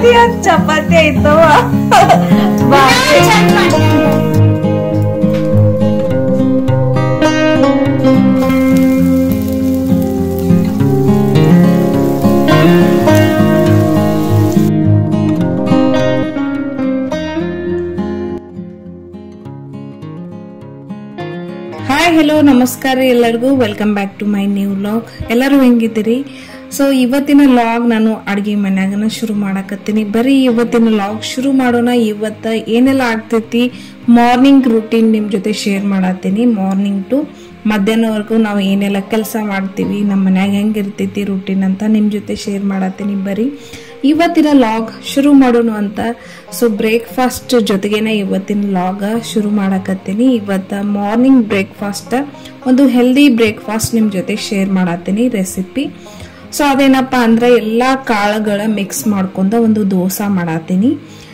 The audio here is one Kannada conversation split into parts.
ಒಂದ್ ಚಪಾತಿ ಆಯ್ತವ ಬಾರಿ ಹಾಯ್ ಹೆಲೋ ನಮಸ್ಕಾರ ಎಲ್ಲರಿಗೂ welcome back to my new vlog ಎಲ್ಲರೂ ಹೆಂಗಿದ್ದೀರಿ ಸೊ ಇವತ್ತಿನ ಲಾಗ್ ನಾನು ಅಡ್ಗೆ ಮನ್ಯಾಗನ ಶುರು ಮಾಡಕತ್ತೀನಿ ಬರೀ ಇವತ್ತಿನ ಲಾಗ್ ಶುರು ಮಾಡೋಣ ಇವತ್ತ ಏನೆಲ್ಲ ಆಗ್ತೈತಿ ಮಾರ್ನಿಂಗ್ ರೂಟೀನ್ ನಿಮ್ ಜೊತೆ ಶೇರ್ ಮಾಡತ್ತೀನಿ ಮಾರ್ನಿಂಗ್ ಟು ಮಧ್ಯಾಹ್ನವರೆಗೂ ನಾವು ಏನೆಲ್ಲ ಕೆಲಸ ಮಾಡ್ತೀವಿ ನಮ್ಮ ಮನ್ಯಾಗ ಹೆಂಗಿರ್ತೈತಿ ರೂಟೀನ್ ಅಂತ ನಿಮ್ ಜೊತೆ ಶೇರ್ ಮಾಡತ್ತೀನಿ ಬರೀ ಇವತ್ತಿನ ಲಾಗ್ ಶುರು ಮಾಡೋಣ ಅಂತ ಸೊ ಬ್ರೇಕ್ಫಾಸ್ಟ್ ಜೊತೆಗೇನೆ ಇವತ್ತಿನ ಲಾಗ ಶುರು ಮಾಡಕತ್ತೀನಿ ಇವತ್ತ ಮಾರ್ನಿಂಗ್ ಬ್ರೇಕ್ಫಾಸ್ಟ್ ಒಂದು ಹೆಲ್ದಿ ಬ್ರೇಕ್ಫಾಸ್ಟ್ ನಿಮ್ ಜೊತೆ ಶೇರ್ ಮಾಡತ್ತೀನಿ ರೆಸಿಪಿ ಸೊ ಅದೇನಪ್ಪ ಅಂದ್ರೆ ಎಲ್ಲಾ ಕಾಳುಗಳ ಮಿಕ್ಸ್ ಮಾಡ್ಕೊಂಡ ಒಂದು ದೋಸಾ ಮಾಡತ್ತೀನಿ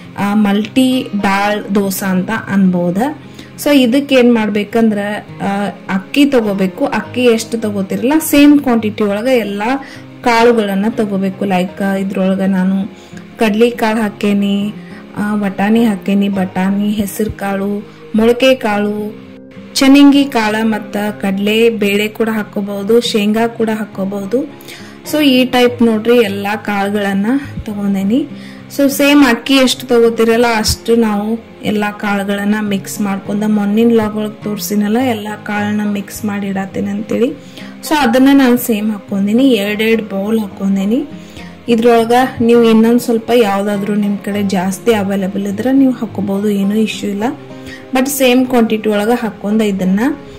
ಮಲ್ಟಿ ದಾಳ್ ದೋಸಾ ಅಂತ ಅನ್ಬೋದ ಸೊ ಇದಕ್ಕೆ ಏನ್ ಮಾಡ್ಬೇಕಂದ್ರ ಆ, ಅಕ್ಕಿ ತಗೋಬೇಕು ಅಕ್ಕಿ ಎಷ್ಟು ತಗೋತಿರಲ್ಲ ಸೇಮ್ ಕ್ವಾಂಟಿಟಿ ಒಳಗ ಎಲ್ಲಾ ಕಾಳುಗಳನ್ನ ತಗೋಬೇಕು ಲೈಕ್ ಇದ್ರೊಳಗ ನಾನು ಕಡ್ಲಿ ಕಾಳು ಹಾಕೇನಿ ಆ, ಬಟಾಣಿ ಹಾಕೇನಿ ಬಟಾಣಿ ಹೆಸರು ಕಾಳು ಮೊಳಕೆ ಕಾಳು ಚನಿಂಗಿ ಕಾಳ ಮತ್ತ ಕಡ್ಲೆ ಬೇಳೆ ಕೂಡ ಹಾಕೋಬಹುದು ಶೇಂಗಾ ಕೂಡ ಹಾಕೋಬಹುದು ಸೊ ಈ ಟೈಪ್ ನೋಡ್ರಿ ಎಲ್ಲಾ ಕಾಳುಗಳನ್ನ ತಗೊಂಡೇನಿ ಸೊ ಸೇಮ್ ಅಕ್ಕಿ ಎಷ್ಟು ತಗೋತಿರಲ್ಲ ಅಷ್ಟು ನಾವು ಎಲ್ಲಾ ಕಾಳುಗಳನ್ನ ಮಿಕ್ಸ್ ಮಾಡ್ಕೊಂಡ ಮೊನ್ನಿನ ಲಾಗ್ ಒಳಗೆ ತೋರಿಸಿನಲ್ಲ ಎಲ್ಲಾ ಕಾಳನ್ನ ಮಿಕ್ಸ್ ಮಾಡಿ ಇಡತ್ತೇನೆ ಅಂತೇಳಿ ಸೊ ಅದನ್ನ ನಾನು ಸೇಮ್ ಹಾಕೊಂದಿನಿ ಎರಡೆರಡು ಬೌಲ್ ಹಾಕೊಂಡೇನಿ ಇದ್ರೊಳಗ ನೀವು ಇನ್ನೊಂದ್ ಸ್ವಲ್ಪ ಯಾವ್ದಾದ್ರು ನಿಮ್ ಕಡೆ ಜಾಸ್ತಿ ಅವೈಲೇಬಲ್ ಇದ್ರೆ ನೀವು ಹಾಕೋಬಹುದು ಏನೂ ಇಶ್ಯೂ ಇಲ್ಲ ಬಟ್ ಸೇಮ್ ಕ್ವಾಂಟಿಟಿ ಒಳಗ ಹಾಕೊಂಡ ಇದನ್ನ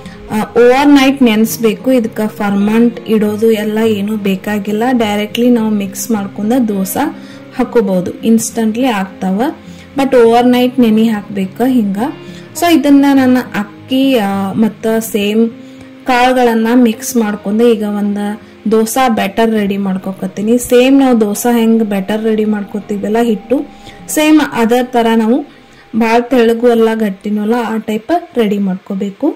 ಓವರ್ ನೈಟ್ ನೆನೆಸ್ಬೇಕು ಇದಕ್ಕೆ ಫರ್ಮಂಟ್ ಇಡೋದು ಎಲ್ಲ ಏನು ಬೇಕಾಗಿಲ್ಲ ಡೈರೆಕ್ಟ್ಲಿ ನಾವು ಮಿಕ್ಸ್ ಮಾಡ್ಕೊಂಡ ದೋಸಾ ಹಾಕೋಬಹುದು ಇನ್ಸ್ಟಂಟ್ಲಿ ಆಗ್ತಾವ ಬಟ್ ಓವರ್ ನೈಟ್ ನೆನೆ ಹಾಕ್ಬೇಕ ಹಿಂಗ ಸೊ ಇದನ್ನ ನನ್ನ ಅಕ್ಕಿ ಆ, ಮತ್ತ ಸೇಮ್ ಕಾಳುಗಳನ್ನ ಮಿಕ್ಸ್ ಮಾಡ್ಕೊಂಡ ಈಗ ಒಂದ ದೋಸಾ ಬ್ಯಾಟರ್ ರೆಡಿ ಮಾಡ್ಕೊಕತ್ತೀನಿ ಸೇಮ್ ನಾವು ದೋಸಾ ಹೆಂಗ್ ಬ್ಯಾಟರ್ ರೆಡಿ ಮಾಡ್ಕೋತೀವಲ್ಲ ಹಿಟ್ಟು ಸೇಮ್ ಅದೇ ತರ ನಾವು ಭಾಳ ತೆಳಗು ಅಲ್ಲ ಗಟ್ಟಿನೂ ಅಲ್ಲ ಆ ಟೈಪ್ ರೆಡಿ ಮಾಡ್ಕೋಬೇಕು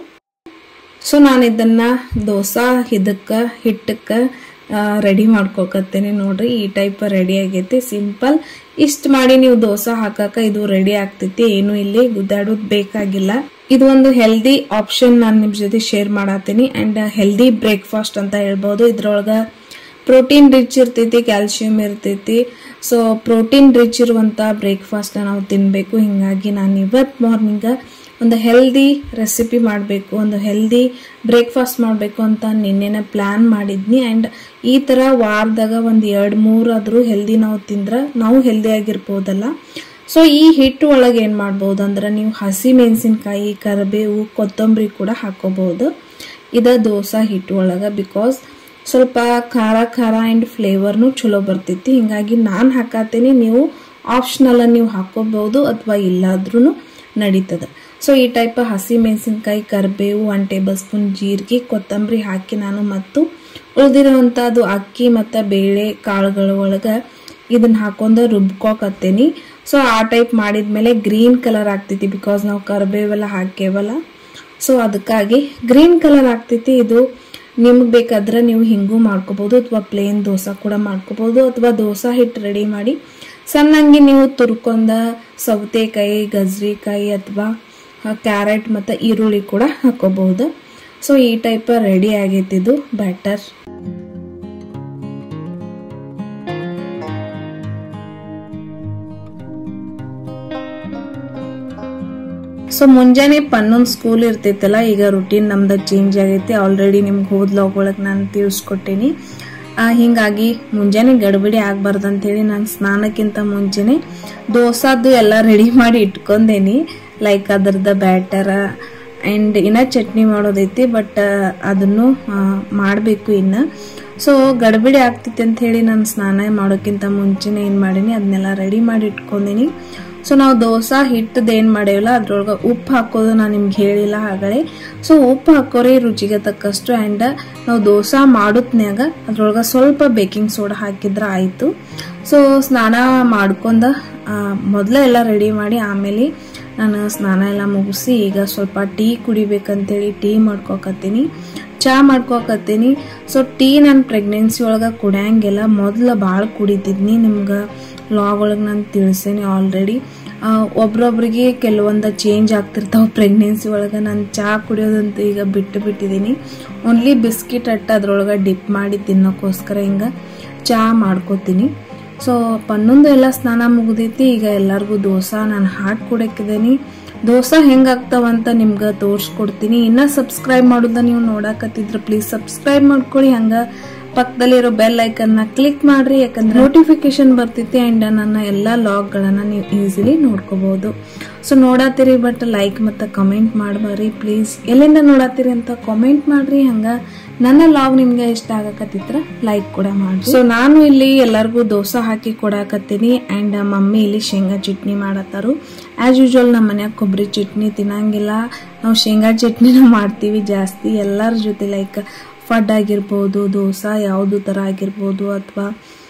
ಸೊ ನಾನು ಇದನ್ನ ದೋಸಾ ಇದಕ್ಕ ಹಿಟ್ಟಕ್ಕ ರೆಡಿ ಮಾಡ್ಕೋಕತ್ತೇನೆ ನೋಡ್ರಿ ಈ ಟೈಪ್ ರೆಡಿ ಆಗೈತಿ ಸಿಂಪಲ್ ಇಷ್ಟ ಮಾಡಿ ನೀವು ದೋಸಾ ಹಾಕಾಕ ಇದು ರೆಡಿ ಆಗ್ತೈತಿ ಏನು ಇಲ್ಲಿ ಗುದ್ದಾಡೋದ್ ಬೇಕಾಗಿಲ್ಲ ಇದು ಒಂದು ಹೆಲ್ದಿ ಆಪ್ಷನ್ ನಾನು ನಿಮ್ ಜೊತೆ ಶೇರ್ ಮಾಡತ್ತೀನಿ ಅಂಡ್ ಹೆಲ್ದಿ ಬ್ರೇಕ್ಫಾಸ್ಟ್ ಅಂತ ಹೇಳ್ಬೋದು ಇದ್ರೊಳಗ ಪ್ರೋಟೀನ್ ರಿಚ್ ಇರ್ತೈತಿ ಕ್ಯಾಲ್ಸಿಯಂ ಇರ್ತೈತಿ ಸೊ ಪ್ರೋಟೀನ್ ರಿಚ್ ಇರುವಂತ ಬ್ರೇಕ್ಫಾಸ್ಟ್ ನಾವು ತಿನ್ಬೇಕು ಹಿಂಗಾಗಿ ನಾನು ಇವತ್ ಮಾರ್ನಿಂಗ್ ಒಂದು ಹೆಲ್ದಿ ರೆಸಿಪಿ ಮಾಡಬೇಕು ಒಂದು ಹೆಲ್ದಿ ಬ್ರೇಕ್ಫಾಸ್ಟ್ ಮಾಡಬೇಕು ಅಂತ ನಿನ್ನೆನ ಪ್ಲಾನ್ ಮಾಡಿದ್ನಿ ಅಂಡ್ ಈ ತರ ವಾರದಾಗ ಒಂದು ಎರಡು ಮೂರಾದ್ರೂ ಹೆಲ್ದಿ ನಾವು ತಿಂದ್ರ ನಾವು ಹೆಲ್ದಿ ಆಗಿರ್ಬೋದಲ್ಲ ಸೊ ಈ ಹಿಟ್ಟು ಒಳಗೆ ಏನ್ ಮಾಡ್ಬೋದು ಅಂದ್ರೆ ನೀವು ಹಸಿ ಮೆಣಸಿನ್ಕಾಯಿ ಕರಿಬೇವು ಕೊತ್ತಂಬರಿ ಕೂಡ ಹಾಕೋಬಹುದು ಇದ ದೋಸಾ ಹಿಟ್ಟು ಒಳಗ ಬಿಕಾಸ್ ಸ್ವಲ್ಪ ಖಾರ ಖಾರ ಅಂಡ್ ಫ್ಲೇವರ್ನು ಚಲೋ ಬರ್ತೈತಿ ಹಿಂಗಾಗಿ ನಾನು ಹಾಕತ್ತೀನಿ ನೀವು ಆಪ್ಷನಲ್ ನೀವು ಹಾಕೋಬಹುದು ಅಥವಾ ಇಲ್ಲಾದ್ರೂ ನಡೀತದ ಸೊ ಈ ಟೈಪ್ ಹಸಿ ಮೆಣಸಿನ್ಕಾಯಿ ಕರಿಬೇವು ಒನ್ ಟೇಬಲ್ ಸ್ಪೂನ್ ಜೀರಿಗೆ ಕೊತ್ತಂಬರಿ ಹಾಕಿ ನಾನು ಮತ್ತು ಉಳಿದಿರುವಂತದ್ದು ಅಕ್ಕಿ ಮತ್ತು ಬೇಳೆ ಕಾಳುಗಳ ಒಳಗ ಇದನ್ನ ಹಾಕೊಂಡು ರುಬ್ಕೋಕತ್ತೇನಿ ಸೊ ಆ ಟೈಪ್ ಮಾಡಿದ್ಮೇಲೆ ಗ್ರೀನ್ ಕಲರ್ ಆಗ್ತೈತಿ ಬಿಕಾಸ್ ನಾವು ಕರಿಬೇವೆಲ್ಲ ಹಾಕೇವಲ್ಲ ಸೊ ಅದಕ್ಕಾಗಿ ಗ್ರೀನ್ ಕಲರ್ ಆಗ್ತೈತಿ ಇದು ನಿಮ್ಗೆ ಬೇಕಾದ್ರೆ ನೀವು ಹಿಂಗೂ ಮಾಡ್ಕೋಬಹುದು ಅಥವಾ ಪ್ಲೇನ್ ದೋಸಾ ಕೂಡ ಮಾಡ್ಕೋಬಹುದು ಅಥವಾ ದೋಸಾ ಹಿಟ್ಟು ರೆಡಿ ಮಾಡಿ ಸಣ್ಣಂಗಿ ನೀವು ತುರ್ಕೊಂಡ ಸೌತೆಕಾಯಿ ಗಜ್ರಿಕಾಯಿ ಅಥವಾ ಕ್ಯಾರೆಟ್ ಮತ್ತು ಈರುಳ್ಳಿ ಕೂಡ ಹಾಕೋಬಹುದು ಸೊ ಈ ಟೈಪ್ ರೆಡಿ ಆಗೈತಿ ಇದು ಬ್ಯಾಟರ್ ಸೊ ಮುಂಜಾನೆ ಪನ್ನೊಂದ್ ಸ್ಕೂಲ್ ಇರ್ತೈತಲ್ಲ ಈಗ ರುಟೀನ್ ನಮ್ದು ಚೇಂಜ್ ಆಗೈತಿ ಆಲ್ರೆಡಿ ನಿಮ್ಗೆ ಹೋದ್ ಲಾಗ್ ಒಳಗೆ ನಾನು ತಿಳಿಸ್ಕೊಟ್ಟೇನಿ ಆ, ಹಿಂಗಾಗಿ ಮುಂಜಾನೆ ಗಡಬಡಿ ಆಗ್ಬಾರ್ದು ಅಂತೇಳಿ ನಾನು ಸ್ನಾನಕ್ಕಿಂತ ಮುಂಚೆನೆ ದೋಸಾದು ಎಲ್ಲ ರೆಡಿ ಮಾಡಿ ಇಟ್ಕೊಂಡೇನಿ ಲೈಕ್ ಅದ್ರದ ಬ್ಯಾಟರ ಆ್ಯಂಡ್ ಇನ್ನ ಚಟ್ನಿ ಮಾಡೋದೈತಿ ಬಟ್ ಅದನ್ನು ಮಾಡಬೇಕು ಇನ್ನು ಸೊ ಗಡಬಿಡಿ ಆಗ್ತೈತಿ ಅಂತ ಹೇಳಿ ನಾನು ಸ್ನಾನ ಮಾಡೋಕ್ಕಿಂತ ಮುಂಚೆನೆ ಏನು ಮಾಡೀನಿ ಅದನ್ನೆಲ್ಲ ರೆಡಿ ಮಾಡಿ ಇಟ್ಕೊಂಡೀನಿ ಸೊ ನಾವು ದೋಸಾ ಹಿಟ್ಟದ ಏನ್ ಮಾಡೇವಲ್ಲ ಅದ್ರೊಳಗ ಉಪ್ಪು ಹಾಕೋದು ನಾನು ನಿಮ್ಗೆ ಹೇಳಿಲ್ಲ ಹಾಗಳೆ ಸೊ ಉಪ್ಪು ಹಾಕೋರಿ ರುಚಿಗೆ ತಕ್ಕಷ್ಟು ಆ್ಯಂಡ್ ನಾವು ದೋಸಾ ಮಾಡೋತ್ನ್ಯಾಗ ಅದ್ರೊಳಗ ಸ್ವಲ್ಪ ಬೇಕಿಂಗ್ ಸೋಡಾ ಹಾಕಿದ್ರೆ ಆಯ್ತು ಸೊ ಸ್ನಾನ ಮಾಡ್ಕೊಂಡ ಮೊದಲ ಎಲ್ಲ ರೆಡಿ ಮಾಡಿ ಆಮೇಲೆ ನಾನು ಸ್ನಾನ ಎಲ್ಲ ಮುಗಿಸಿ ಈಗ ಸ್ವಲ್ಪ ಟೀ ಕುಡಿಬೇಕಂತೇಳಿ ಟೀ ಮಾಡ್ಕೊಕತ್ತೀನಿ ಚಾ ಮಾಡ್ಕೊಕತ್ತೀನಿ ಸೊ ಟೀ ನಾನು ಪ್ರೆಗ್ನೆನ್ಸಿ ಒಳಗೆ ಕುಡಿಯಂಗಿಲ್ಲ ಮೊದಲು ಭಾಳ ಕುಡಿತಿದ್ನಿ ನಿಮ್ಗೆ ಲಾಗ್ ಒಳಗೆ ನಾನು ತಿಳಿಸೇನೆ ಆಲ್ರೆಡಿ ಒಬ್ರೊಬ್ರಿಗೆ ಕೆಲವೊಂದು ಚೇಂಜ್ ಆಗ್ತಿರ್ತಾವೆ ಪ್ರೆಗ್ನೆನ್ಸಿ ಒಳಗೆ ನಾನು ಚಹಾ ಕುಡಿಯೋದಂತೂ ಈಗ ಬಿಟ್ಟು ಬಿಟ್ಟಿದ್ದೀನಿ ಓನ್ಲಿ ಬಿಸ್ಕಿಟ್ ಅಟ್ಟ ಅದ್ರೊಳಗೆ ಡಿಪ್ ಮಾಡಿ ತಿನ್ನೋಕ್ಕೋಸ್ಕರ ಹಿಂಗೆ ಚಹಾ ಮಾಡ್ಕೋತೀನಿ ಸೊ ಪನ್ನೊಂದು ಎಲ್ಲ ಸ್ನಾನ ಮುಗ್ದೈತಿ ಈಗ ಎಲ್ಲರಿಗೂ ದೋಸೆ ನಾನು ಹಾಕಿ ಕೊಡಕ್ಕಿದ್ದೀನಿ ದೋಸೆ ಹೆಂಗಾಗ್ತಾವಂತ ನಿಮ್ಗೆ ತೋರಿಸ್ಕೊಡ್ತೀನಿ ಇನ್ನ ಸಬ್ಸ್ಕ್ರೈಬ್ ಮಾಡೋದ ನೀವು ನೋಡಕತ್ತಿದ್ರೆ ಪ್ಲೀಸ್ ಸಬ್ಸ್ಕ್ರೈಬ್ ಮಾಡ್ಕೊಳ್ಳಿ ಹಂಗ ಪಕ್ಕದಲ್ಲಿರೋ ಬೆಲ್ ಐಕನ್ನ ಕ್ಲಿಕ್ ಮಾಡ್ರಿ ಯಾಕಂದ್ರೆ ನೋಟಿಫಿಕೇಶನ್ ಬರ್ತೈತಿ ಅಂಡ್ ನನ್ನ ಎಲ್ಲಾ ಲಾಗ್ಗಳನ್ನ ನೀವು ಈಸಿಲಿ ನೋಡ್ಕೋಬಹುದು ಸೊ ನೋಡತ್ತೀರಿ ಬಟ್ ಲೈಕ್ ಮತ್ತು ಕಮೆಂಟ್ ಮಾಡ್ಬಾರಿ ಪ್ಲೀಸ್ ಎಲ್ಲಿಂದ ನೋಡತ್ತೀರಿ ಅಂತ ಕಾಮೆಂಟ್ ಮಾಡ್ರಿ ಹಂಗ ನನ್ನ ಲಾಗ್ ನಿಮ್ಗೆ ಇಷ್ಟ ಆಗಕತ್ತಿದ್ರ ಲೈಕ್ ಕೂಡ ಮಾಡಿ ಸೊ ನಾನು ಇಲ್ಲಿ ಎಲ್ಲರಿಗೂ ದೋಸೆ ಹಾಕಿ ಕೊಡಾಕತ್ತೀನಿ ಅಂಡ್ ಮಮ್ಮಿ ಇಲ್ಲಿ ಶೇಂಗಾ ಚಟ್ನಿ ಮಾಡತ್ತಾರು ಆಸ್ ಯೂಶುವಲ್ ನಮ್ಮ ಮನ್ಯಾಗ ಕೊಬ್ಬರಿ ಚಟ್ನಿ ತಿನ್ನಂಗಿಲ್ಲ ನಾವು ಶೇಂಗಾ ಚಟ್ನಿನ ಮಾಡ್ತೀವಿ ಜಾಸ್ತಿ ಎಲ್ಲರ ಜೊತೆ ಲೈಕ್ ಫಡ್ ಆಗಿರ್ಬೋದು ದೋಸೆ ಯಾವುದು ಥರ ಆಗಿರ್ಬೋದು ಅಥವಾ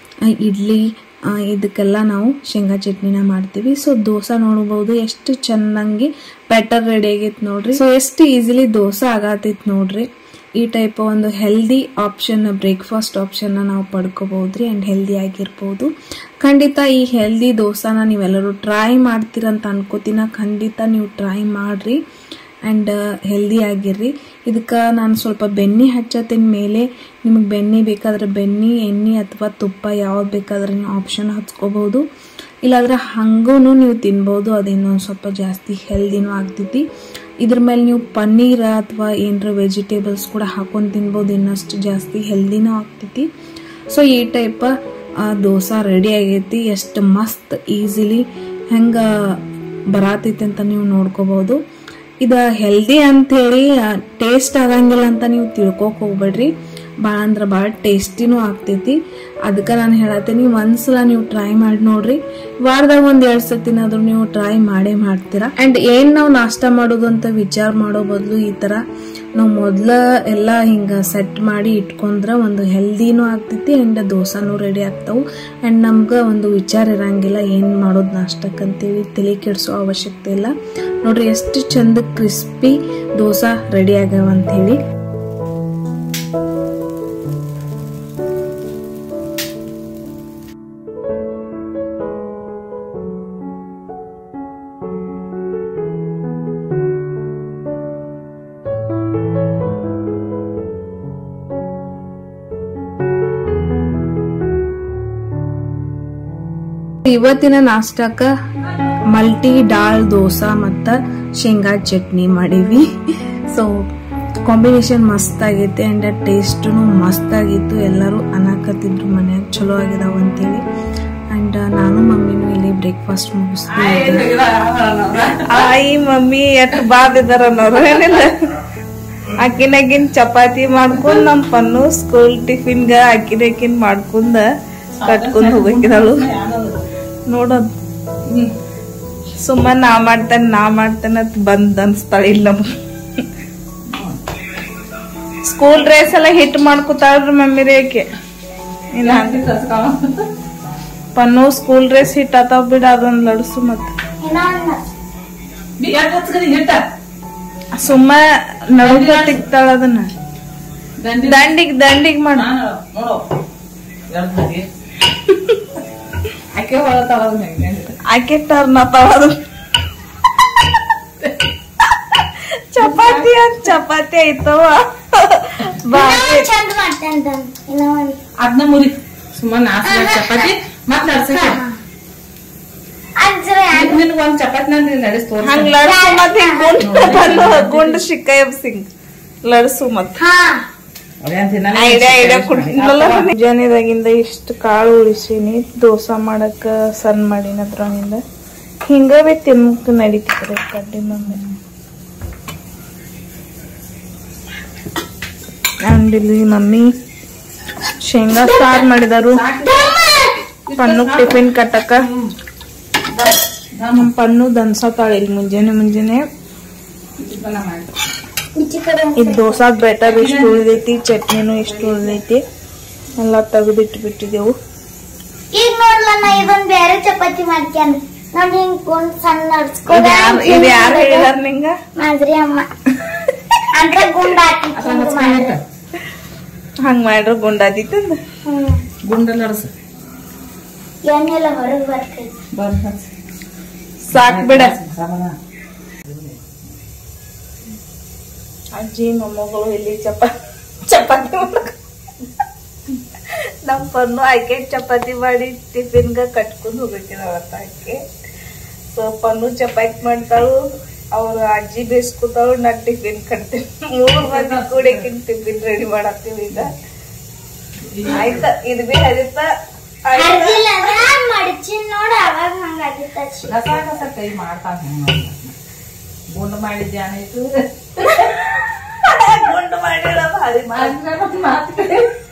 ಇಡ್ಲಿ ಆ, ಇದಕ್ಕೆಲ್ಲ ನಾವು ಶೇಂಗಾ ಚಟ್ನಿನ ಮಾಡ್ತೀವಿ ಸೊ ದೋಸೆ ನೋಡಬಹುದು ಎಷ್ಟು ಚೆನ್ನಾಗಿ ಬ್ಯಾಟರ್ ರೆಡಿ ಆಗೈತೆ ನೋಡ್ರಿ ಸೊ ಎಷ್ಟು ಈಸಿಲಿ ದೋಸೆ ಆಗತೈತಿ ನೋಡ್ರಿ ಈ ಟೈಪ್ ಒಂದು ಹೆಲ್ದಿ ಆಪ್ಷನ್ ಬ್ರೇಕ್ಫಾಸ್ಟ್ ಆಪ್ಷನ್ ನಾವು ಪಡ್ಕೋಬಹುದ್ರಿ ಅಂಡ್ ಹೆಲ್ದಿ ಆಗಿರ್ಬೋದು ಖಂಡಿತ ಈ ಹೆಲ್ದಿ ದೋಸಾನ ನೀವೆಲ್ಲರೂ ಟ್ರೈ ಮಾಡ್ತೀರಂತ ಅನ್ಕೋತೀನ ಖಂಡಿತ ನೀವು ಟ್ರೈ ಮಾಡ್ರಿ ಆ್ಯಂಡ್ ಹೆಲ್ದಿ ಆಗಿರ್ರಿ ಇದಕ್ಕೆ ನಾನು ಸ್ವಲ್ಪ ಬೆಣ್ಣೆ ಹಚ್ಚತ್ತಿನ ಮೇಲೆ ನಿಮಗೆ ಬೆಣ್ಣೆ ಬೇಕಾದ್ರೆ ಬೆಣ್ಣೆ ಎಣ್ಣೆ ಅಥವಾ ತುಪ್ಪ ಯಾವ್ದು ಬೇಕಾದ್ರೆ ನೀವು ಆಪ್ಷನ್ ಹಚ್ಕೋಬಹುದು ಇಲ್ಲಾಂದ್ರೆ ಹಂಗೂ ನೀವು ತಿನ್ಬೋದು ಅದು ಇನ್ನೊಂದು ಸ್ವಲ್ಪ ಜಾಸ್ತಿ ಹೆಲ್ದಿನೂ ಆಗ್ತೈತಿ ಇದ್ರ ಮೇಲೆ ನೀವು ಪನ್ನೀರ್ ಅಥವಾ ಏನರ ವೆಜಿಟೇಬಲ್ಸ್ ಕೂಡ ಹಾಕೊಂಡು ತಿನ್ಬೋದು ಇನ್ನಷ್ಟು ಜಾಸ್ತಿ ಹೆಲ್ದಿನೂ ಆಗ್ತೈತಿ ಸೊ ಈ ಟೈಪ್ ದೋಸೆ ರೆಡಿ ಆಗೈತಿ ಎಷ್ಟು ಮಸ್ತ್ ಈಸಿಲಿ ಹೆಂಗೆ ಬರಾತೈತಿ ಅಂತ ನೀವು ನೋಡ್ಕೋಬಹುದು ಇದು ಹೆಲ್ದಿ ಅಂಥೇಳಿ ಟೇಸ್ಟ್ ಆಗಂಗಿಲ್ಲ ಅಂತ ನೀವು ತಿಳ್ಕೊಕ್ ಹೋಗ್ಬೇಡ್ರಿ ಭಾಳ ಅಂದ್ರೆ ಭಾಳ ಟೇಸ್ಟಿನೂ ಆಗ್ತೈತಿ ಅದಕ್ಕೆ ನಾನು ಹೇಳತ್ತೀನಿ ಒಂದ್ಸಲ ನೀವು ಟ್ರೈ ಮಾಡಿ ನೋಡ್ರಿ ವಾರದಾಗ ಒಂದ್ ಎರಡ್ ಸತಿನಾದ್ರೂ ನೀವು ಟ್ರೈ ಮಾಡೇ ಮಾಡ್ತೀರಾ ಅಂಡ್ ಏನ್ ನಾವು ನಾಷ್ಟ ಮಾಡೋದು ಅಂತ ವಿಚಾರ ಮಾಡೋ ಬದಲು ಈ ತರ ನಾವು ಮೊದ್ಲ ಎಲ್ಲ ಹಿಂಗ ಸೆಟ್ ಮಾಡಿ ಇಟ್ಕೊಂಡ್ರ ಒಂದು ಹೆಲ್ದಿನೂ ಆಗ್ತೈತಿ ಅಂಡ್ ದೋಸಾನು ರೆಡಿ ಆಗ್ತಾವು ಅಂಡ್ ನಮ್ಗ ಒಂದು ವಿಚಾರ ಇರಂಗಿಲ್ಲ ಏನ್ ಮಾಡೋದು ನಾಷ್ಟಕ್ಕಂತೇಳಿ ತಲೆ ಕೆಡ್ಸೋ ಅವಶ್ಯಕತೆ ಇಲ್ಲ ನೋಡ್ರಿ ಎಷ್ಟು ಚಂದ ಕ್ರಿಸ್ಪಿ ದೋಸಾ ರೆಡಿ ಆಗ್ಯಾವ ಅಂತ ಹೇಳಿ ಇವತ್ತಿನ ನಾಷ್ಟಕ್ಕ ಮಲ್ಟಿ ಡಾಲ್ ದೋಸಾ ಮತ್ತ ಶೇಂಗಾ ಚಟ್ನಿ ಮಾಡೀವಿ ಸೊ ಕಾಂಬಿನೇಷನ್ ಮಸ್ತ್ ಆಗೈತೆ ಅಂಡ್ ಟೇಸ್ಟು ಮಸ್ತ್ ಆಗಿತ್ತು ಎಲ್ಲರೂ ಅನ್ನಕತ್ತಿದ್ರು ಮನ್ಯಾಗ ಚಲೋ ಆಗಿದಾವ ಅಂತೇಳಿ ಅಂಡ್ ನಾನು ಮಮ್ಮಿನೂ ಇಲ್ಲಿ ಬ್ರೇಕ್ಫಾಸ್ಟ್ ಮುಗಿಸ್ತೀವಿ ಆಯಿ ಮಮ್ಮಿ ಎಷ್ಟು ಬಾದಿದಾರ ಅನ್ನೋರು ಏನಿಲ್ಲ ಅಕ್ಕಿನಾಗಿನ್ ಚಪಾತಿ ಮಾಡ್ಕೊಂಡ್ ನಮ್ ಪನ್ನು ಸ್ಕೂಲ್ ಟಿಫಿನ್ಗ ಅಕ್ಕಿನಾಕಿನ್ ಮಾಡ್ಕೊಂಡ ಕಟ್ಕೊಂಡ್ ಹೋಗಿದಾಳು ನೋಡೋದ್ ಸುಮ್ಮನೆ ನಾ ಮಾಡ್ತೇನೆ ನಾ ಮಾಡ್ತೇನೆ ಅಂತ ಬಂದ್ ಅನ್ಸ್ತಾಳ ಇಲ್ಲ ಸ್ಕೂಲ್ ಡ್ರೆಸ್ ಎಲ್ಲ ಹಿಟ್ ಮಾಡ್ಕೊತಾಳ್ರಿ ಮಮ್ಮಿ ರೇಕೆ ಇಲ್ಲ ಪನ್ನು ಸ್ಕೂಲ್ ಡ್ರೆಸ್ ಹಿಟ್ ಆತಾವ್ ಬಿಡ ಅದೊಂದ್ ಲಡ್ಸು ಮತ್ತ ಸುಮ್ಮ ನಡುಗ ತಿಕ್ತಾಳ ಅದನ್ನ ದಂಡಿಗ್ ದಂಡಿಗ್ ಮಾಡ ಆಕೆ ಟರ್ನ್ ಆತಾವ ಅದು ಚಪಾತಿ ಅಂತ ಚಪಾತಿ ಐತವ ಬಾರಿ ಚಂದ ಮಾಡ್ತೇನೆ ಇನ್ನೂ ಒಂದು ಅದನ್ನ ಮುರಿ ಸುಮ್ಮನೆ ನಾಲ್ಕು ಚಪಾತಿ ಮತ್ ನಡ್ಸಕ್ಕೆ ಅಂದ್ರೆ ನಿನ್ಗ ಒಂದ್ ಚಪಾತಿ ನಾನು ನಡೆಸ್ ತೋರ್ಸ ಹಂಗ್ ಲಡ್ಸು ಮತ್ ಹಿಂಗ್ ಗುಂಡ್ ಬಂದು ಗುಂಡ್ ಶಿಕಾಯಬ್ ಸಿಂಗ್ ಲಡ್ಸು ಮತ್ ಹಾ ಐಡಿಯಾ ಐಡಿಯಾ ಕೊಡ್ತೀನಲ್ಲ ಮುಂಜಾನೆದಾಗಿಂದ ಇಷ್ಟು ಕಾಳು ಉಳಿಸೀನಿ ದೋಸೆ ಮಾಡಕ್ಕ ಸಣ್ಣ ಮಾಡೀನಿ ಅದ್ರೊಳಗಿಂದ ಹಿಂಗ ಬಿ ತಿನ್ಕ ನಡೀತಿದ್ರೆ ಕಡ್ಡಿ ಮಮ್ಮಿ ಅಂಡ್ ಇಲ್ಲಿ ಮಮ್ಮಿ ಶೇಂಗಾ ಸಾರ್ ಮಾಡಿದಾರು ಪನ್ನು ಟಿಫಿನ್ ಕಟ್ಟಕ ನಮ್ ಪನ್ನು ದನ್ಸತಾಳ ಇಲ್ಲಿ ಮುಂಜಾನೆ ಮುಂಜಾನೆ ಈಚೆ ಕಡೆ ಇದು ದೋಸಾದ ಬೆಟರ್ ಇಷ್ಟು ಉಳಿದೈತಿ ಚಟ್ನಿನೂ ಇಷ್ಟು ಉಳಿದೈತಿ ಎಲ್ಲ ತೆಗೆದಿಟ್ಟು ಬಿಟ್ಟಿದೆವು ಈಗ ನೋಡ್ಲ ನಾ ಇದೊಂದ್ ಬೇರೆ ಚಪಾತಿ ಮಾಡ್ಕ್ಯಾನ ನಾನ್ ಹಿಂಗ್ ಕುಂದ್ ಸಣ್ಣ ನಡ್ಸ್ಕೊಡ ಇದು ಯಾರು ಹೇಳಿದಾರ ನಿಂಗ ಮಾದ್ರಿ ಅಮ್ಮ ಅಂತ ಗುಂಡ ಹಾಕಿ ಕುಂದ್ ಮಾಡಿದ್ರು. ಹಂಗ್ ಮಾಡ್ರ ಗುಂಡಾದಿತ್ತಂದ ಹ್ಮ್ ಗುಂಡ ನಡ್ಸ ಎಣ್ಣೆಲ್ಲ ಹೊರಗೆ ಬರ್ತೈತಿ ಸಾಕ್ ಬಿಡ ಅಜ್ಜಿ ಮೊಮ್ಮಗಳು ಇಲ್ಲಿ ಚಪಾ ಚಪಾತಿ ಮಾಡಕ್ ನಮ್ ಪನ್ನು ಆಕೆ ಚಪಾತಿ ಮಾಡಿ ಟಿಫಿನ್ಗ ಕಟ್ಕೊಂಡು ಹೋಗ್ಬೇಕಿದಾವ ಆಕೆ ಸೊ ಪನ್ನು ಚಪಾತಿ ಮಾಡ್ತಾಳು ಅವ್ರ ಅಜ್ಜಿ ಬೇಯಿಸ್ಕೊತಾಳು ನಾ ಟಿಫಿನ್ ಕಟ್ತೀನಿ ಮೂರ್ ಮಂದಿ ಕೂಡಕಿನ್ ಟಿಫಿನ್ ರೆಡಿ ಮಾಡತ್ತೀವಿ ಈಗ ಆಯ್ತ ಇದು ಬಿ ಹರಿತ ಹರ್ದಿಲ್ಲ ಮಡಚಿನ್ ನೋಡ ಅವಾಗ ಹಂಗಾಗಿತ್ತ ಕಸ ಕಸ ಕೈ ಮಾಡ್ತಾವ ಗುಂಡು ಮಾಡಿದ್ದೆ ಏನಾಯ್ತು ಗುಂಡು ಮಾಡಿರೋ ಭಾರಿ ಮಾತು